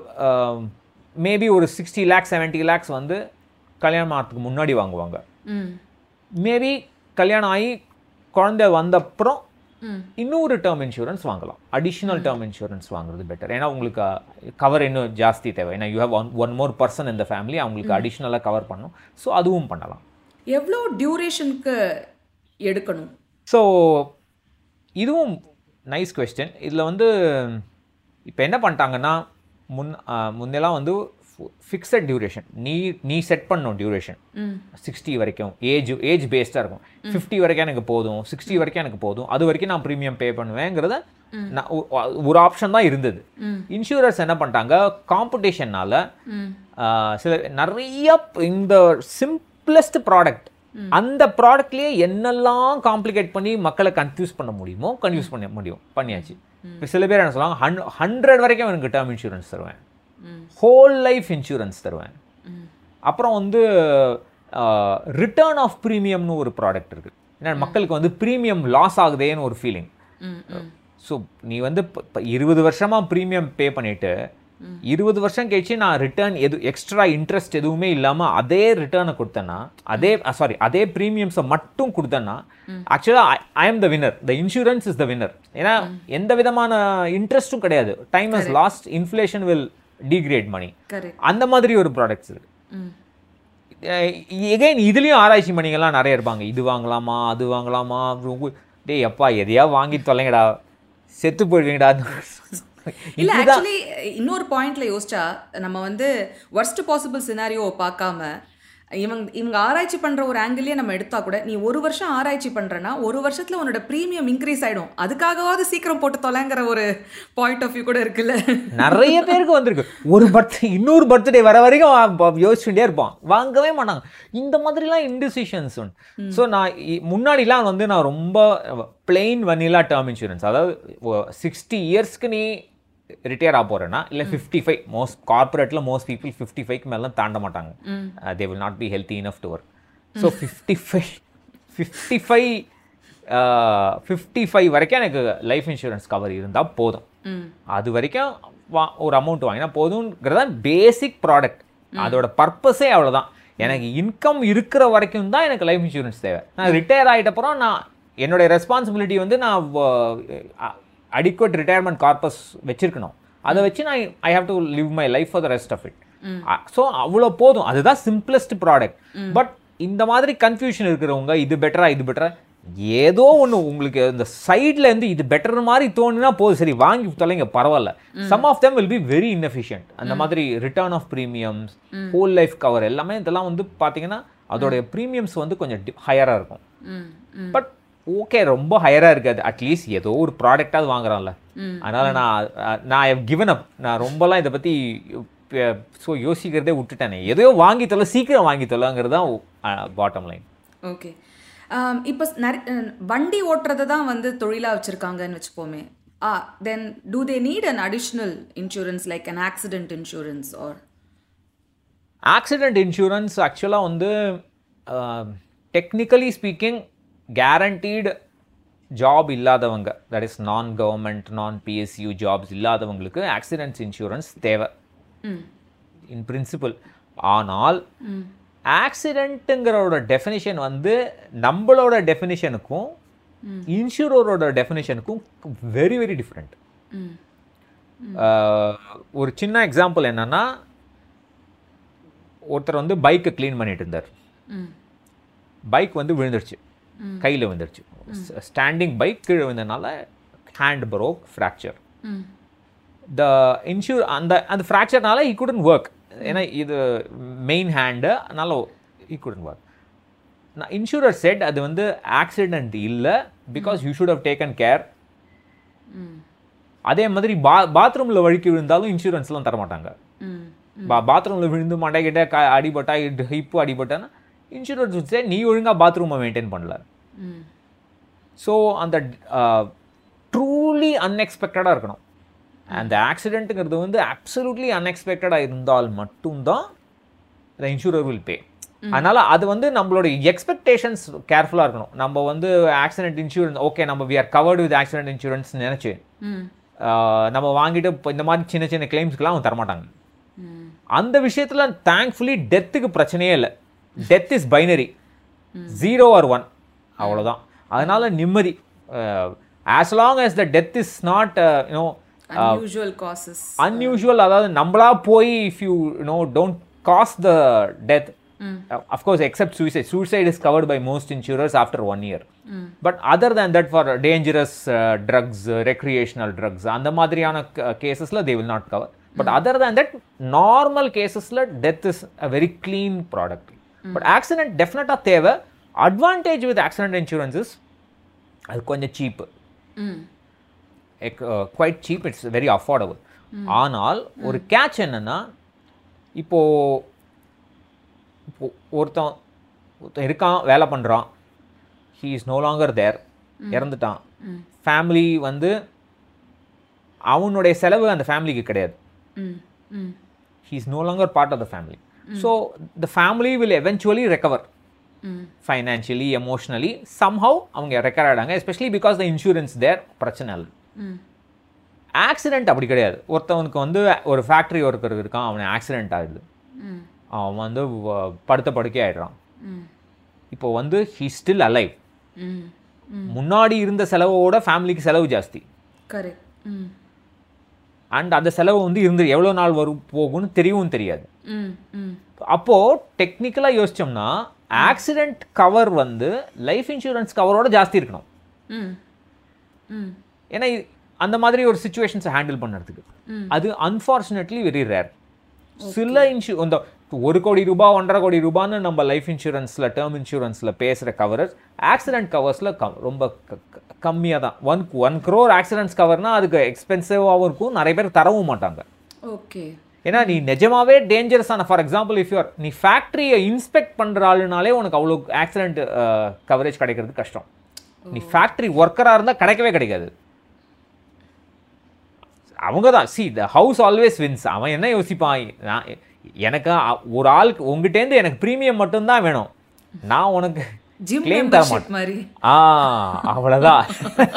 மேபி ஒரு சிக்ஸ்டி லேக்ஸ் செவன்ட்டி லேக்ஸ் வந்து கல்யாணம் ஆகிறதுக்கு முன்னாடி வாங்குவாங்க ம் மேபி கல்யாணம் ஆகி குழந்தை வந்தப்புறம் ம் இன்னொரு டேர்ம் இன்சூரன்ஸ் வாங்கலாம் அடிஷ்னல் டேர்ம் இன்சூரன்ஸ் வாங்குறது பெட்டர் ஏன்னா உங்களுக்கு கவர் இன்னும் ஜாஸ்தி தேவை ஏன்னா you have one one more person இந்த ஃபேமிலி அவங்களுக்கு அடிஷ்னலாக கவர் பண்ணும் ஸோ அதுவும் பண்ணலாம் எவ்வளோ டியூரேஷனுக்கு எடுக்கணும் ஸோ இதுவும் நைஸ் கொஸ்டின் இதில் வந்து இப்போ என்ன பண்ணிட்டாங்கன்னா முன் ஆஹ் முன்னெல்லாம் வந்து ஃபிக்ஸட் டியூரேஷன் நீ நீ செட் பண்ணணும் டியூரேஷன் ம் சிக்ஸ்டி வரைக்கும் ஏஜ் ஏஜ் பேஸ்டாக இருக்கும் ஃபிஃப்டி வரைக்கும் எனக்கு போதும் சிக்ஸ்டி வரைக்கும் எனக்கு போதும் அது வரைக்கும் நான் ப்ரீமியம் பே பண்ணுவேங்கிறத நான் ஒ- ஒ- ஒரு ஆப்ஷன் தான் இருந்தது இன்சூரன்ஸ் என்ன பண்ணிட்டாங்க காம்படிஷன்னால ம் சில நிறைய இந்த சிம்பிளஸ்ட் ப்ராடக்ட் அந்த ப்ராடக்ட்லேயே என்னெல்லாம் காம்ப்ளிகேட் பண்ணி மக்களை கன்ஃபியூஸ் பண்ண முடியுமோ கன்ஃபியூஸ் பண்ண முடியும் பண்ணியாச்சு இப்போ சில பேர் என்ன சொல்லுவாங்க ஹன் ஹண்ட்ரட் வரைக்கும் எனக்கு டேர்ம் இன்சூரன்ஸ் தருவேன் ம் ஹோல் லைஃப் இன்சூரன்ஸ் தருவேன் ம் அப்புறம் வந்து ரிட்டர்ன் ஆஃப் ப்ரீமியம்னு ஒரு ப்ராடக்ட் இருக்குது ஏன்னா மக்களுக்கு வந்து ப்ரீமியம் லாஸ் ஆகுதேன்னு ஒரு ஃபீலிங் ம் ம் ஸோ நீ வந்து இப்போ இருபது வருஷமாக ப்ரீமியம் பே பண்ணிட்டு இருபது வருஷம் கழிச்சு நான் ரிட்டர்ன் எது எக்ஸ்ட்ரா இன்ட்ரெஸ்ட் எதுவுமே இல்லாமல் அதே ரிட்டர்னை கொடுத்தேன்னா அதே சாரி அதே ப்ரீமியம்ஸை மட்டும் கொடுத்தேன்னா ஆக்சுவலாக I am the winner the insurance is the winner ஏன்னா எந்த விதமான இன்ட்ரெஸ்ட்டும் கிடையாது time is lost inflation will degrade money correct அந்த மாதிரி ஒரு ப்ராடக்ட்ஸ் இருக்கு ம் எகைன் இதுலேயும் ஆராய்ச்சி பண்ணிங்கலாம் நிறைய இருப்பாங்க இது வாங்கலாமா அது வாங்கலாமா ரொம்ப- டேய் அப்பா எதையா வாங்கி தொலைங்கடா செத்து போயிடுவீங்கடா இல்ல இதுதான் ஆக்சுவலி இன்னொரு பாயிண்ட்ல யோசிச்சா நம்ம வந்து worst பாசிபிள் சினாரியோ பார்க்காம இவங்க இவங்க ஆராய்ச்சி பண்ற ஒரு ஆங்கிள்லயே நம்ம எடுத்தா கூட நீ ஒரு வருஷம் ஆராய்ச்சி பண்றனா ஒரு வருஷத்துல உன்னோட ப்ரீமியம் இன்க்ரீஸ் ஆயிடும் அதுக்காகவாவது சீக்கிரம் போட்டு தொலைங்கிற ஒரு பாயிண்ட் ஆஃப் வியூ கூட இருக்குல்ல நிறைய பேருக்கு வந்திருக்கு ஒரு பர்த்டே இன்னொரு பர்த்டே வர வரைக்கும் வா- வா- யோசிச்சுட்டே இருப்பான் வாங்கவே மாட்டாங்க இந்த மாதிரிலாம் இன்டிசிஷன்ஸ் ஸோ நான் இ- முன்னாடிலாம் வந்து நான் ரொம்ப பிளெயின் வனிலா டேர்ம் இன்சூரன்ஸ் அதாவது சிக்ஸ்டி இயர்ஸ்க்கு நீ ரிட்டையர் ஆக போகிறேன்னா இல்லை ஃபிஃப்டி ஃபைவ் மோஸ்ட் கார்பரேட்டில் மோஸ்ட் பீப்புள் ஃபிஃப்டி ஃபைவ்க்கு மேலாம் தாண்ட மாட்டாங்க they will not be healthy enough to work so fifty five fifty five fifty five வரைக்கும் எனக்கு லைஃப் இன்சூரன்ஸ் கவர் இருந்தால் போதும் ம் அது வரைக்கும் வா ஒரு அமௌண்ட் வாங்கினா போதுங்கிறத பேசிக் ப்ராடக்ட் அதோட பர்பஸே அவ்வளோதான் எனக்கு இன்கம் இருக்கிற வரைக்கும் தான் எனக்கு லைஃப் இன்சூரன்ஸ் தேவை நான் ரிட்டையர் ஆகிட்டப்புறம் நான் என்னுடைய ரெஸ்பான்சிபிலிட்டி வந்து நான் அடிக்குவட் ரிட்டையர்மெண்ட் கார்பஸ் வச்சிருக்கணும் அதை வச்சு நான் I have to live my life for the rest of it so அவ்வளோ போதும் அதுதான் சிம்பிளஸ்ட் ப்ராடக்ட் பட் இந்த மாதிரி கன்ஃபியூஷன் இருக்கிறவங்க இது பெட்டரா இது பெட்டரா ஏதோ ஒன்று உங்களுக்கு இந்த சைடில் இருந்து இது பெட்டர் மாதிரி தோணுனா போதும் சரி வாங்கி தொலைங்க பரவாயில்ல some of them will be very inefficient அந்த மாதிரி return of premiums whole life cover எல்லாமே இதெல்லாம் வந்து பார்த்தீங்கன்னா அதோடைய ப்ரீமியம்ஸ் வந்து கொஞ்சம் ஹையராக இருக்கும் ம் ம் பட் ஓகே ரொம்ப ஹையராக இருக்காது அட்லீஸ்ட் ஏதோ ஒரு ப்ராடக்டாவது வாங்குறான்ல அதனால நான் அஹ், நான் ஐ கிவன் அப் நான் ரொம்பலாம் இதை பற்றி ஸோ யோசிக்கிறதே விட்டுட்டேனே எதையோ வாங்கி தொலை சீக்கிரம் வாங்கி தொலைங்கிறது தான் பாட்டம் லைன் ஓகே இப்போ நிறைய வண்டி ஓட்டுறதை தான் வந்து தொழிலாக வச்சுருக்காங்கன்னு வச்சுப்போமே ah then too they need an additional insurance like an accident insurance or accident insurance ஆக்சுவலாக வந்து டெக்னிக்கலி ஸ்பீக்கிங் கேரண்டீடு ஜாப் இல்லாதவங்க that is non government non PSU jobs இல்லாதவங்களுக்கு ஆக்சிடென்ட்ஸ் இன்சூரன்ஸ் தேவை ம் இன் பிரின்சிபல் ஆனால் ஆக்சிடென்ட்டுங்கிறோட டெஃபினிஷன் வந்து நம்மளோட டெஃபினிஷனுக்கும் இன்சூரரோட டெஃபினிஷனுக்கும் வெரி வெரி டிஃப்ரெண்ட் ம் ஒரு சின்ன எக்ஸாம்பிள் என்னன்னா ஒருத்தர் வந்து பைக்கை க்ளீன் பண்ணிட்டு இருந்தார் ம் பைக் வந்து விழுந்துருச்சு கையில் விழுந்துருச்சு ஸ்டாண்டிங் பைக் கீழே விழுந்ததுனால ஹேண்ட் ப்ரோக் ஃப்ராக்சர் ம் த இன்சூர் அந்த அந்த ஃப்ராக்சர்னால ஈ குடன் ஒர்க் ஏன்னா இது மெயின் ஹேண்டு அதனால ஈ குடன் ஒர்க் நான் இன்சூரர் செட் அது வந்து ஆக்சிடென்ட் இல்லை because you should have taken care ம் அதே மாதிரி பா பாத்ரூமில் வழுக்கி விழுந்தாலும் இன்சூரன்ஸ்லாம் தர மாட்டாங்க ம் பா பாத்ரூமில் விழுந்து மண்டைக்கிட்ட க அடிபட்டா ஹிப்பு அடிபட்டான்னா இன்சூரன்ஸ் சே நீ ஒழுங்காக பாத்ரூமை மெயின்டைன் பண்ணல ம் ஸோ அந்த ட்ரூலி அன்எக்ஸ்பெக்டடாக இருக்கணும் அந்த ஆக்சிடென்ட்டுங்கிறது வந்து அப்சல்யூட்லி அன்எக்ஸ்பெக்டடாக இருந்தால் மட்டும்தான் த இன்சூரர் வில் பே அதனால் அது வந்து நம்மளோட எக்ஸ்பெக்டேஷன்ஸ் கேர்ஃபுல்லாக இருக்கணும் நம்ம வந்து ஆக்சிடென்ட் இன்சூரன்ஸ் ஓகே நம்ம we are covered with accident insurance நினச்சி ம் நம்ம வாங்கிட்டு இப்போ இந்த மாதிரி சின்ன சின்ன கிளைம்ஸ்க்குலாம் அவங்க தரமாட்டாங்க ம் அந்த விஷயத்தில் தேங்க்ஃபுல்லி டெத்துக்கு பிரச்சனையே இல்லை death is binary zero or one அவ்வளோதான் அதனால நிம்மதி as long as the death is not you know unusual causes unusual அதாவது நம்மளா போய் if you know don't cause the death of course except suicide suicide is covered by most insurers after one year but other than that for dangerous drugs recreational drugs அந்த மாதிரியான கேசஸில் they will not cover but other than that normal கேசஸில் death is a very clean product but accident டெஃபினட்டாக தேவை advantage with accident இன்சூரன்ஸஸ் அது கொஞ்சம் cheap ம் quite cheap it's very affordable ஆனால் ஒரு கேட்ச் என்னன்னா இப்போ இப்போ ஒருத்தன் ஒருத்தன் இருக்கான் வேலை பண்ணுறான் he is no longer there இறந்துட்டான் ஃபேமிலி வந்து அவனுடைய செலவு அந்த ஃபேமிலிக்கு கிடையாது ம் ம் he is no longer part of the family so the family will eventually recover ம் ஃபைனான்ஷியலி எமோஷ்னலி சம்ஹவ் அவங்க ரெக்கவர் ஆகிடாங்க especially because the insurance there பிரச்சனை இல்லை ம் ஆக்சிடென்ட் அப்படி கிடையாது ஒருத்தவனுக்கு வந்து ஒரு ஃபேக்ட்ரி ஒர்க்கர் இருக்கான் அவன் ஆக்சிடென்ட் ஆகிடுது ம் அவன் வந்து வ- படுத்த படுக்கை ஆயிடுறான் ம் இப்போ வந்து ஹீ ஸ்டில் அலைவ் ம் ம் முன்னாடி இருந்த செலவோட ஃபேமிலிக்கு செலவு ஜாஸ்தி கரெக்ட் ம் அண்ட் அந்த செலவு வந்து இருந்து எவ்வளோ நாள் வரும் போகும்னு தெரியவும் தெரியாது ம் ம் அப்போது டெக்னிக்கலாக யோசிச்சோம்னா ஆக்சிடென்ட் கவர் வந்து லைஃப் இன்சூரன்ஸ் கவரோட ஜாஸ்தி இருக்கணும் ம் ம் ஏன்னா இது- அந்த மாதிரி ஒரு சுச்சுவேஷன்ஸை ஹேண்டில் பண்ணுறதுக்கு அது அன்ஃபார்ச்சுனேட்லி வெரி ரேர் சில இன்சூ இந்த ஒரு கோடி ரூபாய் ஒன்றரை கோடி ரூபான்னு நம்ம லைஃப் இன்சூரன்ஸில் டேர்ம் இன்சூரன்ஸில் பேசுகிற கவரஸ் ஆக்சிடென்ட் கவர்ஸில் கம் ரொம்ப கம்மியாக தான் ஒன் ஒன் க்ரோர் ஆக்சிடென்ட்ஸ் கவர்னால் அதுக்கு எக்ஸ்பென்சிவாகவும் இருக்கும் நிறைய பேர் தரவும் மாட்டாங்க ஓகே ஏன்னா நீ நிஜமாவே டேஞ்சரஸான ஃபார் எக்ஸாம்பிள் இஃப் யூஆர் நீ ஃபேக்ட்ரியை இன்ஸ்பெக்ட் பண்ணுற ஆளுனாலே உனக்கு அவ்வளோ ஆக்சிடென்ட் கவரேஜ் கிடைக்கிறது கஷ்டம் நீ ஃபேக்ட்ரி ஒர்க்கராக இருந்தால் கிடைக்கவே கிடைக்காது அவங்க தான் see the house always wins அவன் என்ன யோசிப்பான் நான் எனக்கு அ- ஒரு ஆளுக்கு உங்ககிட்டேருந்து எனக்கு ப்ரீமியம் மட்டும்தான் வேணும் நான் உனக்கு ஜிம் claim தர மெம்பர்ஷிப் மாட்டேன் மாதிரி ஆ அவ்வளோதான்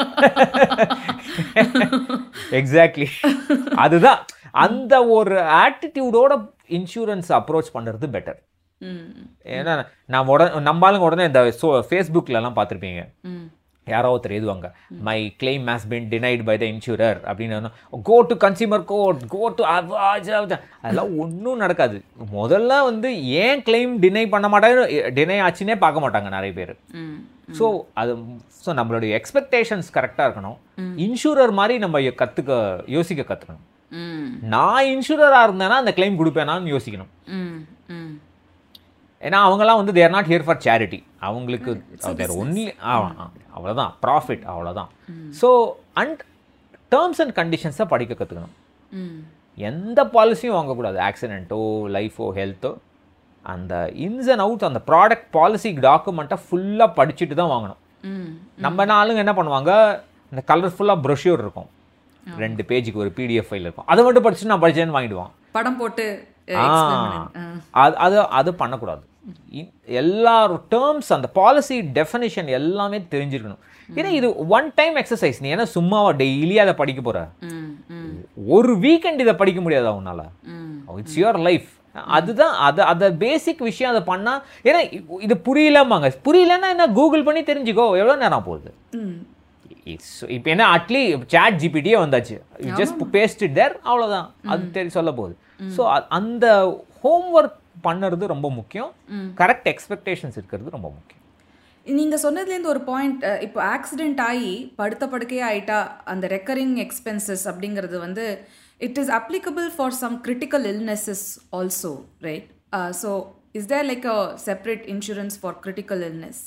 எக்ஸாக்ட்லி அதுதான் அந்த ஒரு ஆட்டிடியூடோட இன்சூரன்ஸ் அப்ரோச் பண்ணுறது பெட்டர் ம் ஏன்னா நான் உடனே நம்பாளுங்க உடனே இந்த ஸோ ஃபேஸ்புக்கிலலாம் பார்த்துருப்பீங்க ம் யாரோ ஒருத்தர் எழுதுவாங்க my claim has been denied by the insurer அப்படின்னு go to consumer court go to அதெல்லாம் ஒன்றும் நடக்காது முதல்ல வந்து ஏன் கிளைம் டினை பண்ண மாட்டாங்க டினை ஆச்சுன்னே பார்க்க மாட்டாங்க நிறைய பேர் ம் ஸோ அது ஸோ நம்மளுடைய எக்ஸ்பெக்டேஷன்ஸ் கரெக்டாக இருக்கணும் இன்சூரர் மாதிரி நம்ம கற்றுக்க யோசிக்க கற்றுக்கணும் ம் நான் இன்சூரராக இருந்தேன்னா அந்த கிளைம் கொடுப்பேனான்னு யோசிக்கணும் ம் ம் ஏன்னா அவங்களாம் வந்து they're not here for charity அவங்களுக்கு தேர் ஒன்லி அவ்வளோதான் ப்ராஃபிட் அவ்வளோதான் ஸோ அண்ட் டேர்ம்ஸ் அண்ட் கண்டிஷன்ஸை படிக்க கற்றுக்கணும் ம் எந்த பாலிசியும் வாங்கக்கூடாது ஆக்சிடென்ட்டோ லைஃபோ ஹெல்த்தோ அந்த இன்ஸ் அண்ட் அவுட் அந்த ப்ராடக்ட் பாலிசி டாக்குமெண்ட்டை ஃபுல்லாக படிச்சுட்டு தான் வாங்கணும் ம் நம்ம நாளுங்க என்ன பண்ணுவாங்க இந்த கலர்ஃபுல்லாக ப்ரொஷ்யூர் இருக்கும் ரெண்டு பேஜுக்கு ஒரு பிடிஎஃப் ஃபைல் இருக்கும் அதை மட்டும் படிச்சுட்டு நான் படிச்சேன்னு வாங்கிடுவான் படம் போட்டு ஆ. அது அது அது பண்ணக்கூடாது இ- எல்லா டேர்ம்ஸ் அந்த பாலிசி டெஃபினிஷன் எல்லாமே தெரிஞ்சிருக்கணும் ஏன்னா இது ஒன் டைம் எக்ஸசைஸ் நீ ஏன்னா சும்மாவா டெய்லி அதை படிக்க போற ம் ம் ஒரு வீக்கெண்ட் இதை படிக்க முடியாதா உன்னால ம் இட்ஸ் யுவர் லைஃப் அதுதான் அது அந்த பேசிக் விஷயம் அதை பண்ணா ஏன்னா இ- இது புரியலம்பாங்க புரியலன்னா என்ன கூகுள் பண்ணி தெரிஞ்சுக்கோ எவ்வளோ நேரம் போகுது ம் இப்போ என்ன அட்லி சாட் ஜிபிடியே வந்தாச்சு ஜஸ்ட் பேஸ்ட் தேர் அவ்வளோதான் அது தெரி சொல்ல போகுது ஸோ அந்த ஹோம்ஒர்க் பண்ணுறது ரொம்ப முக்கியம் கரெக்ட் எக்ஸ்பெக்டேஷன்ஸ் இருக்கிறது ரொம்ப முக்கியம் நீங்கள் சொன்னதுலேருந்து ஒரு பாயிண்ட் இப்போ ஆக்சிடென்ட் ஆகி படுத்த படுக்கையே ஆயிட்டா அந்த ரெக்கரிங் எக்ஸ்பென்சஸ் அப்படிங்கிறது வந்து it is applicable for some critical illnesses also right so is there like a separate insurance for critical illness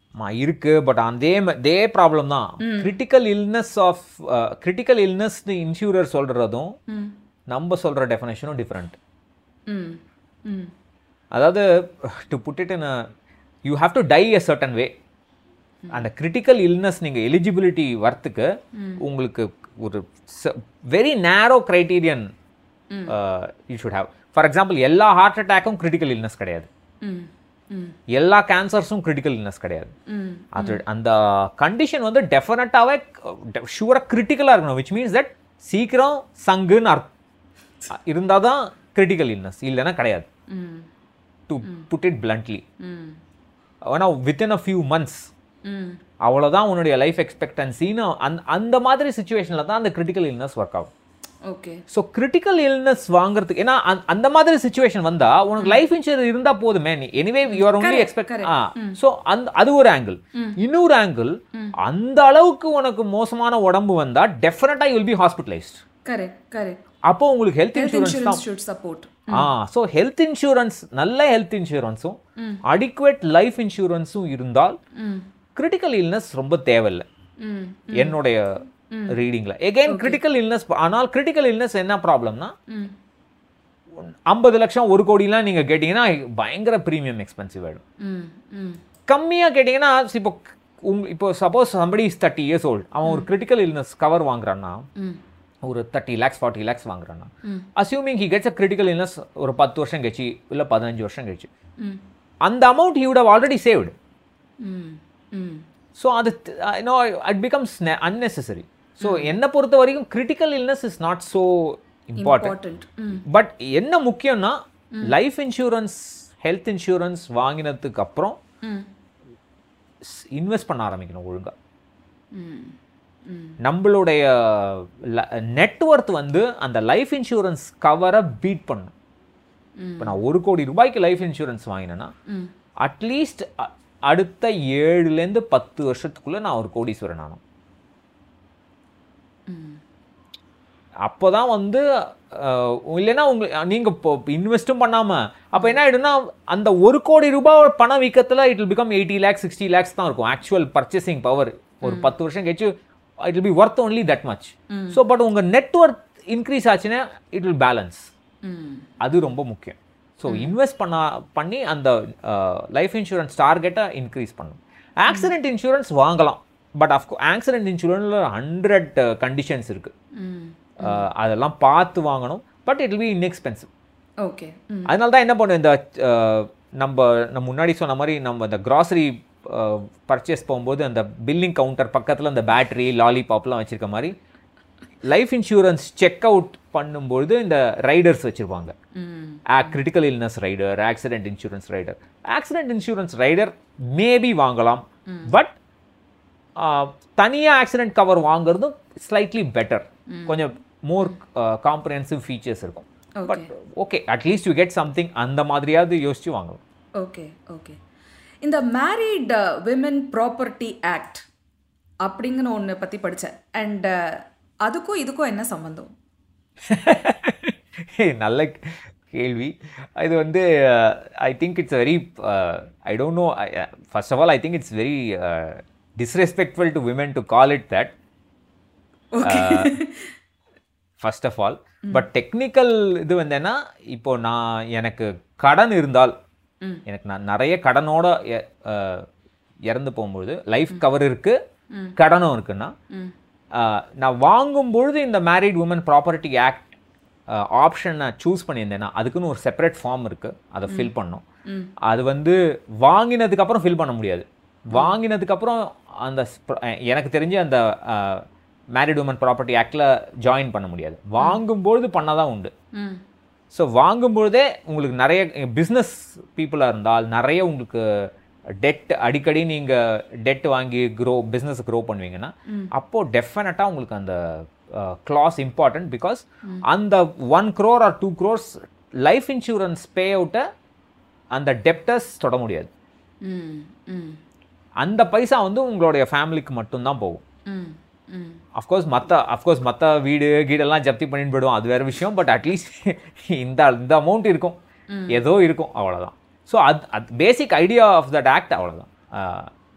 மா இருக்கு பட் அதே ம- அதே ப்ராப்ளம் தான் critical illness of critical illness insurer சொல்றதும் ம் நம்ம சொல்ற டெஃபினேஷனும் டிஃப்ரெண்ட் ம் ம் அதாவது to put it in you have to die a certain way அந்த கிரிட்டிக்கல் இல்னஸ் நீங்கள் எலிஜிபிலிட்டி வரத்துக்கு உங்களுக்கு ஒரு very narrow criterion you should have for example எல்லா ஹார்ட் அட்டாக்கும் கிரிட்டிக்கல் இல்னஸ் கிடையாது ம் ம் எல்லா கேன்சர்ஸும் கிரிட்டிக்கல் இல்னஸ் கிடையாது ம் அது அந்த கண்டிஷன் வந்து டெஃபினட்டாகவே ஷுவராக கிரிட்டிக்கலாக இருக்கணும் விச் மீன்ஸ் தட் சீக்கிரம் சங்குன்னு அர்த்தம் இருந்தால் தான் கிரிட்டிக்கல் இல்னஸ் இல்லைன்னா கிடையாது ம் டு புட் இட் பிளண்ட்லி ம் ஆனால் வித்தின் அ ஃபியூ மந்த்ஸ் ம் அவ்வளோதான் உன்னுடைய லைஃப் எக்ஸ்பெக்டன்சின்னு அந்த அந்த மாதிரி சுச்சுவேஷனில் தான் அந்த கிரிட்டிக்கல் இல்னஸ் ஒர்க் ஆகும் ஓகே ஸோ கிரிட்டிக்கல் இல்னஸ் வாங்குறதுக்கு ஏன்னா அந்த- அந்த மாதிரி சுச்சுவேஷன் வந்தா உனக்கு லைஃப் இன்சூரன்ஸ் இருந்தா போதுமே நீ anyway you're only expect ah so அந்த அது ஒரு ஆங்கிள் இன்னொரு ஆங்கிள் அந்த அளவுக்கு உனக்கு மோசமான உடம்பு வந்தா டெஃபினட்டா you'll be hospitalised correct correct அப்போ உங்களுக்கு ஹெல்த் ஹெல்த் இன்சூரன்ஸ் தான் insurance should support ah so health insurance நல்ல ஹெல்த் இன்சூரன்ஸும் அடிக்குவேட் லைஃப் இன்சூரன்ஸும் இருந்தால் ம் கிரிட்டிக்கல் இல்னஸ் ரொம்ப தேவையில்லை ம் என்னுடைய ரீடிங்ல எகைன் கிரிட்டிக்கல் இல்னஸ் ஆனால் கிரிட்டிக்கல் இல்னஸ் என்ன ப்ராப்ளம்னா ம் ஐம்பது லட்சம் ஒரு கோடிலாம் நீங்க கேட்டிங்கன்னா பயங்கர ப்ரீமியம் எக்ஸ்பென்சிவ் ஆயிடும் ம் ம் கம்மியா கேட்டிங்கன்னா இப்போ உங் இப்போ suppose somebody is thirty years old அவன் ஒரு கிரிட்டிக்கல் இல்னஸ் கவர் வாங்குறான்னா ம் ஒரு தேர்ட்டி லேக்ஸ் ஃபார்ட்டி லேக்ஸ் வாங்குறான்னா ம். Assuming he gets a critical illness ஒரு பத்து வருஷம் கழிச்சு இல்லை பதினஞ்சு வருஷம் கழிச்சு ம் அந்த amount he would have already saved ம் ம் ஸோ அது no it becomes unnecessary so என்னை பொறுத்த வரைக்கும் critical illness is not so important important ம் பட் என்ன முக்கியம்னா லைஃப் இன்சூரன்ஸ் ஹெல்த் இன்சூரன்ஸ் வாங்கினதுக்கு அப்புறம் ம் இன்வெஸ்ட் பண்ண ஆரம்பிக்கணும் ஒழுங்கா ம் ம் நம்மளுடைய நெட்ஒர்த் வந்து அந்த லைஃப் இன்சூரன்ஸ் கவரை பீட் பண்ணும் இப்போ நான் ஒரு கோடி ரூபாய்க்கு லைஃப் இன்சூரன்ஸ் வாங்கினேன்னா ம் அட்லீஸ்ட் அடுத்த ஏழுலேருந்து பத்து வருஷத்துக்குள்ள நான் ஒரு கோடீஸ்வரன் ஆனோம் ம் அப்போ தான் வந்து அஹ், இல்லைன்னா உங்க நீங்கள் இப்போ இன்வெஸ்ட்டும் பண்ணாமல் அப்போ என்ன ஆகிடும்னா அந்த ஒரு கோடி ரூபாய் பண வீக்கத்தில் it will become eighty lakhs sixty lakhs தான் இருக்கும் ஆக்சுவல் பர்ச்சேசிங் பவர் ஒரு பத்து வருஷம் கழிச்சு it will be worth only that much so but உங்கள் நெட்ஒர்க் இன்க்ரீஸ் ஆச்சுன்னா இட் வில் பேலன்ஸ் ம் அது ரொம்ப முக்கியம் ஸோ இன்வெஸ்ட் பண்ண பண்ணி அந்த லைஃப் இன்சூரன்ஸ் டார்கெட்டை இன்க்ரீஸ் பண்ணும் ஆக்சிடென்ட் இன்சூரன்ஸ் வாங்கலாம் பட் அஃப்கோ ஆக்சிடென்ட் இன்சூரன்ஸில் ஹண்ட்ரட் கண்டிஷன்ஸ் இருக்குது ம் அதெல்லாம் பார்த்து வாங்கணும் but it will be inexpensive okay ம் அதனால தான் என்ன பண்ணும் இந்த அஹ், நம்ம நம்ம முன்னாடி சொன்ன மாதிரி நம்ம இந்த கிராசரி பர்ச்சேஸ் போகும்போது அந்த பில்லிங் கவுண்டர் பக்கத்தில் அந்த பேட்டரி லாலிபாப்லாம் வச்சுருக்க மாதிரி லைஃப் இன்சூரன்ஸ் செக் அவுட் பண்ணும்போது இந்த ரைடர்ஸ் வச்சுருப்பாங்க ம் critical illness rider accident insurance rider accident insurance rider maybe வாங்கலாம் பட் தனியாக ஆக்சிடென்ட் கவர் வாங்குறதும் ஸ்லைட்லி பெட்டர் கொஞ்சம் மோர் காம்ப்ரஹென்சிவ் ஃபீச்சர்ஸ் இருக்கும் but okay at least you get something அந்த மாதிரியாவது யோசிச்சு வாங்கலாம் ஓகே ஓகே இந்த மேரீட் விமன் ப்ராப்பர்ட்டி ஆக்ட் அப்படிங்கிற ஒன்று பற்றி படித்தேன் அண்ட் அதுக்கும் இதுக்கும் என்ன சம்மந்தம் நல்ல கேள்வி இது வந்து I think it's very I don't know first of all I think it's very disrespectful to women to call it that first of all but technical இது வந்து என்ன இப்போ நான் எனக்கு கடன் இருந்தால் எனக்கு நான் நிறைய கடனோட எ- அஹ், இறந்து போகும்பொழுது லைஃப் கவர் இருக்கு கடனும் இருக்குன்னா அஹ், நான் வாங்கும் பொழுது இந்த மேரிட் உமன் ப்ராப்பர்ட்டி ஆக்ட் ஆப்ஷனை சூஸ் பண்ணியிருந்தேன்னா அதுக்குன்னு ஒரு செப்பரேட் ஃபார்ம் இருக்கு அதை ஃபில் பண்ணணும் அது வந்து வாங்கினதுக்கு அப்புறம் ஃபில் பண்ண முடியாது வாங்கினதுக்கு அப்புறம் அந்த ஸ்ப- அஹ், எனக்கு தெரிஞ்சு அந்த மேரிட் உமன் ப்ராப்பர்ட்டி ஆக்டில் ஜாயின் பண்ண முடியாது வாங்கும்பொழுது பண்ணாதான் உண்டு ம் ஸோ வாங்கும்பொழுதே உங்களுக்கு நிறைய பிஸ்னஸ் பீப்புளாக இருந்தால் நிறைய உங்களுக்கு டெட் அடிக்கடி நீங்கள் டெட் வாங்கி க்ரோ பிஸ்னஸ் க்ரோ பண்ணுவீங்கன்னா அப்போது டெஃபினட்டாக உங்களுக்கு அந்த கிளாஸ் இம்பார்ட்டன்ட் பிகாஸ் அந்த one crore or two crores life insurance pay அவுட்டை அந்த டெப்டர்ஸ் தொட முடியாது ம் ம் அந்த பைசா வந்து உங்களுடைய ஃபேமிலிக்கு மட்டும்தான் போகும் ம் ம் அஃப்கோர்ஸ் மற்ற அஃப்கோர்ஸ் மற்ற வீடு கீடெல்லாம் ஜப்தி பண்ணிட்டு போயிடும் அது வேற விஷயம் பட் அட்லீஸ்ட் இந்த இந்த அமௌண்ட் இருக்கும் ஏதோ இருக்கும் அவ்வளோதான் ஸோ அது அது basic idea of that act அவ்வளோதான்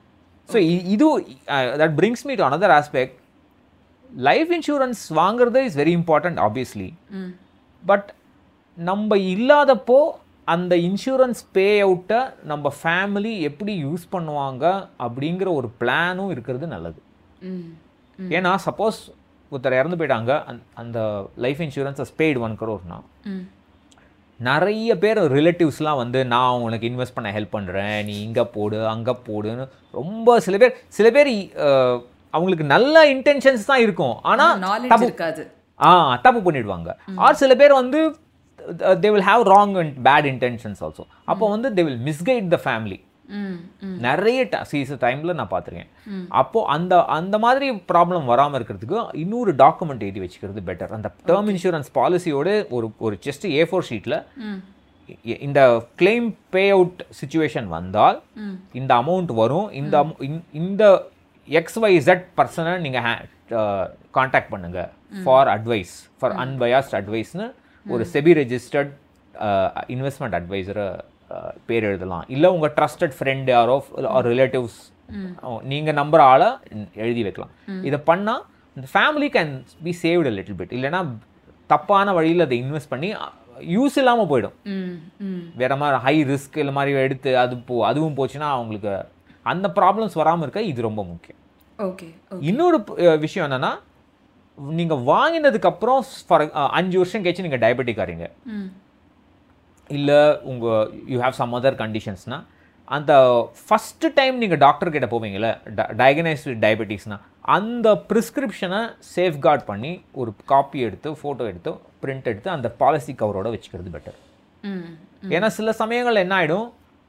ஸோ இது that brings me to another aspect life insurance வாங்குறது is very important obviously but நம்ம இல்லாதப்போ அந்த இன்சூரன்ஸ் பே அவுட்டை நம்ம ஃபேமிலி எப்படி யூஸ் பண்ணுவாங்க அப்படிங்கிற ஒரு பிளானும் இருக்கிறது நல்லது ம் ஏன்னா சப்போஸ் ஒருத்தர் இறந்து போயிட்டாங்க அந்த- அந்த லைஃப் இன்சூரன்ஸ் பெய்டு ஒன் crore-னா ம் நிறைய பேர் ரிலேட்டிவ்ஸ்லாம் வந்து நான் உனக்கு இன்வெஸ்ட் பண்ண ஹெல்ப் பண்ணுறேன் நீ இங்கே போடு அங்கே போடுன்னு ரொம்ப சில பேர் சில பேர் அஹ், அவங்களுக்கு நல்ல இன்டென்ஷன்ஸ் தான் இருக்கும் ஆனால் நாலேஜ் இருக்காது ஆ தப்பு பண்ணிடுவாங்க ஆர் சில பேர் வந்து they will have wrong and bad intentions also அப்போ வந்து they will misguide the family ம் ம் நிறைய சீசன் டைமில் நான் பார்த்துருக்கேன் அப்போது அந்த அந்த மாதிரி ப்ராப்ளம் வராமல் இருக்கிறதுக்கு இன்னொரு டாக்குமெண்ட் எழுதி வச்சுக்கிறது பெட்டர் அந்த டேர்ம் இன்சூரன்ஸ் பாலிசியோட ஒரு ஒரு ஜஸ்ட் ஏ ஃபோர் ஷீட்டில் ம் இந்த கிளைம் பே அவுட் சுச்சுவேஷன் வந்தால் இந்த அமௌண்ட் வரும் இந்த amou- இந்த- இந்த எக்ஸ் ஒய் ஜெட் பர்சனை நீங்கள் காண்டாக்ட் பண்ணுங்க ஃபார் அட்வைஸ் ஃபார் அன்பயாஸ்ட் அட்வைஸ்னு ஒரு செபி ரெஜிஸ்டர்ட் இன்வெஸ்ட்மெண்ட் அட்வைசரை பேர் எழுதலாம் இல்லை உங்கள் ட்ரஸ்டட் ஃப்ரெண்ட் யாரோ ரிலேட்டிவ்ஸ் நீங்கள் நம்புற ஆளை எழுதி வைக்கலாம் இதை பண்ணால் இந்த family can be saved little bit இல்லைன்னா தப்பான வழியில் அதை இன்வெஸ்ட் பண்ணி யூஸ் இல்லாமல் போயிடும் ம் ம் வேற மாதிரி ஹை ரிஸ்க் இல்லை மாதிரி எடுத்து அது போ அதுவும் போச்சுன்னா அவங்களுக்கு அந்த ப்ராப்ளம்ஸ் வராமல் இருக்க இது ரொம்ப முக்கியம் ஓகே இன்னொரு அஹ், விஷயம் என்னன்னா நீங்கள் வாங்கினதுக்கப்புறம் ஃபார் அஞ்சு வருஷம் கழிச்சு நீங்கள் டயபெட்டிக் ஆறீங்க ம் இல்லை உங்கள் யூ ஹேவ் சம் அதர் கண்டிஷன்ஸ்னா அந்த ஃபஸ்ட்டு டைம் நீங்கள் டாக்டர் கிட்ட போவீங்கல்ல டயக்னைஸ்டு டயபெட்டிக்ஸ்னா அந்த ப்ரிஸ்கிரிப்ஷனை சேஃப்கார்ட் பண்ணி ஒரு காப்பி எடுத்து ஃபோட்டோ எடுத்து பிரிண்ட் எடுத்து அந்த பாலிசி கவரோட வச்சுக்கிறது பெட்டர் ம் ஏன்னா சில சமயங்கள் என்ன ஆகிடும்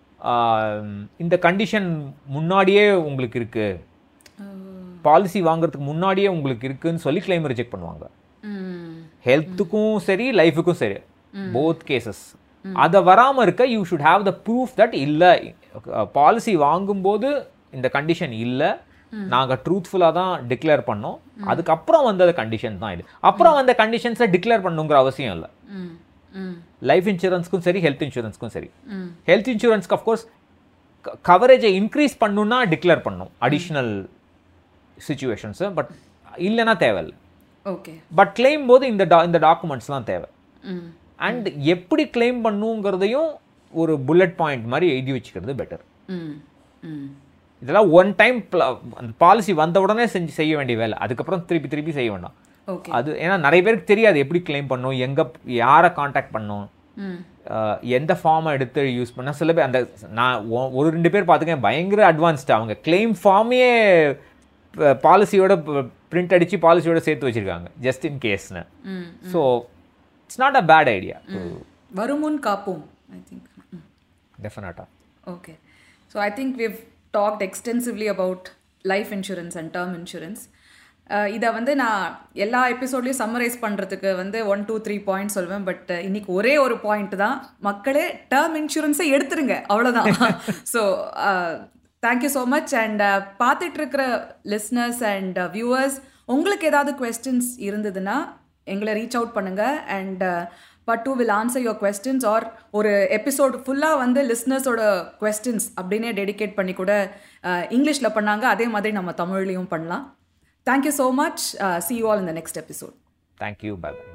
இந்த கண்டிஷன் முன்னாடியே உங்களுக்கு இருக்கு பாலிசி வாங்குறதுக்கு முன்னாடியே உங்களுக்கு இருக்குன்னு சொல்லி கிளைம் ரிஜெக்ட் பண்ணுவாங்க ம் ஹெல்த்துக்கும் சரி லைஃபுக்கும் சரி போத் கேசஸ் அதை வராமல் இருக்க you should have the proof that இல்லை பாலிசி வாங்கும்போது இந்த கண்டிஷன் இல்லை நாங்கள் ட்ரூத்ஃபுல்லாக தான் டிக்ளேர் பண்ணோம் அதுக்கப்புறம் வந்த கண்டிஷன் தான் இது அப்புறம் வந்த கண்டிஷன்ஸை டிக்ளேர் பண்ணுங்கிற அவசியம் இல்லை ம் ம் லைஃப் இன்சூரன்ஸ்க்கும் சரி ஹெல்த் இன்சூரன்ஸ்க்கும் சரி ம் ஹெல்த் இன்சூரன்ஸ்க்கு அஃப்கோர்ஸ் கவரேஜை இன்க்ரீஸ் பண்ணணும்னா டிக்ளேர் பண்ணணும் அடிஷ்னல் சுச்சுவேஷன்ஸு பட் இல்லைன்னா தேவையில்லை ஓகே பட் கிளைம் போது இந்த டா இந்த டாக்குமெண்ட்ஸ்லாம் தேவை ம் அண்ட் எப்படி கிளைம் பண்ணுங்கிறதையும் ஒரு புல்லட் பாயிண்ட் மாதிரி எழுதி வச்சுக்கிறது பெட்டர் ம் ம் இதெல்லாம் ஒன் டைம் அந்த பாலிசி வந்த உடனே செஞ்சு செய்ய வேண்டிய வேலை அதுக்கப்புறம் திருப்பி திருப்பி செய்ய வேண்டாம் ஓகே அது ஏன்னா நிறைய பேருக்கு தெரியாது எப்படி கிளைம் பண்ணணும் எங்கே யாரை காண்டாக்ட் பண்ணணும் ம் அஹ் எந்த ஃபார்மை எடுத்து யூஸ் பண்ணால் சில பேர் அந்த நான் ஒ- ஒரு ரெண்டு பேர் பார்த்துக்கேன் பயங்கர அட்வான்ஸ்டு அவங்க கிளைம் ஃபார்மையே பாலிசியோட பிரிண்ட் அடித்து பாலிசியோட சேர்த்து வச்சுருக்காங்க ஜஸ்ட் இன் கேஸ்னு hmm so it's not a bad idea வருமுன் காப்போம் ஐ திங்க் டெஃபினட்டாக Okay. So I think we've talked extensively about life insurance and term insurance. Uh, இதை வந்து நான் எல்லா எபிசோட்லையும் சம்மரைஸ் பண்ணுறதுக்கு வந்து ஒன் டூ த்ரீ பாயிண்ட் சொல்வேன் பட் இன்னைக்கு ஒரே ஒரு பாயிண்ட் தான் மக்களே டேர்ம் இன்சூரன்ஸை எடுத்துருங்க அவ்வளோதான் so thank you so much and பார்த்துட்டு இருக்கிற லிஸ்னர்ஸ் அண்ட் வியூவர்ஸ் உங்களுக்கு ஏதாவது கொஸ்டின்ஸ் இருந்ததுன்னா எங்களை ரீச் அவுட் பண்ணுங்க and Pattu will answer your questions or ஒரு எபிசோட் ஃபுல்லாக வந்து லிஸ்னர்ஸோட கொஸ்டின்ஸ் அப்படின்னே டெடிகேட் பண்ணி கூட இங்கிலீஷில் பண்ணாங்க அதே மாதிரி நம்ம தமிழ்லையும் பண்ணலாம் thank you so much see you all இந்த next episode thank you bye bye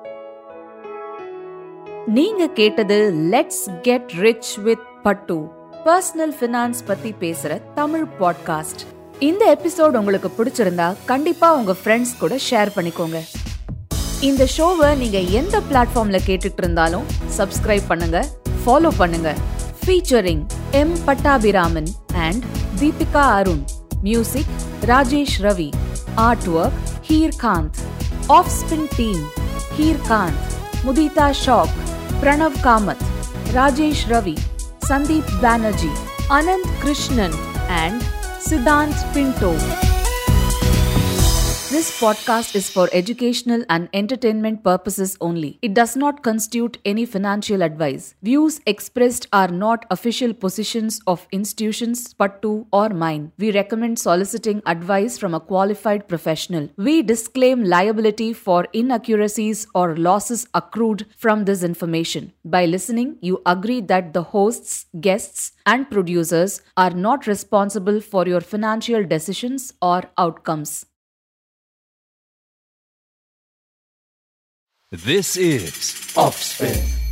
நீங்க கேட்டது let's get rich with Pattu personal finance பத்தி பேசுற தமிழ் பாட்காஸ்ட் இந்த எபிசோட் உங்களுக்கு பிடிச்சிருந்தா கண்டிப்பா உங்க ஃப்ரெண்ட்ஸ் கூட ஷேர் பண்ணிக்கோங்க இந்த ஷோவை நீங்க எந்த பிளாட்ஃபார்ம்ல கேட்டுட்டு இருந்தாலும் சப்ஸ்கிரைப் பண்ணுங்க ஃபாலோ பண்ணுங்க featuring M Pattabhiraman and Deepika Arun music Rajesh Ravi artwork Heerkanth of spin team Heerkanth Mudita Shah Pranav Kamath Rajesh Ravi Sandeep Banerjee Anand Krishnan and Siddhant Pinto This podcast is for educational and entertainment purposes only. It does not constitute any financial advice. Views expressed are not official positions of institutions, Pattu, or mine. We recommend soliciting advice from a qualified professional. We disclaim liability for inaccuracies or losses accrued from this information. By listening, you agree that the hosts, guests, and producers are not responsible for your financial decisions or outcomes. This is Offspin.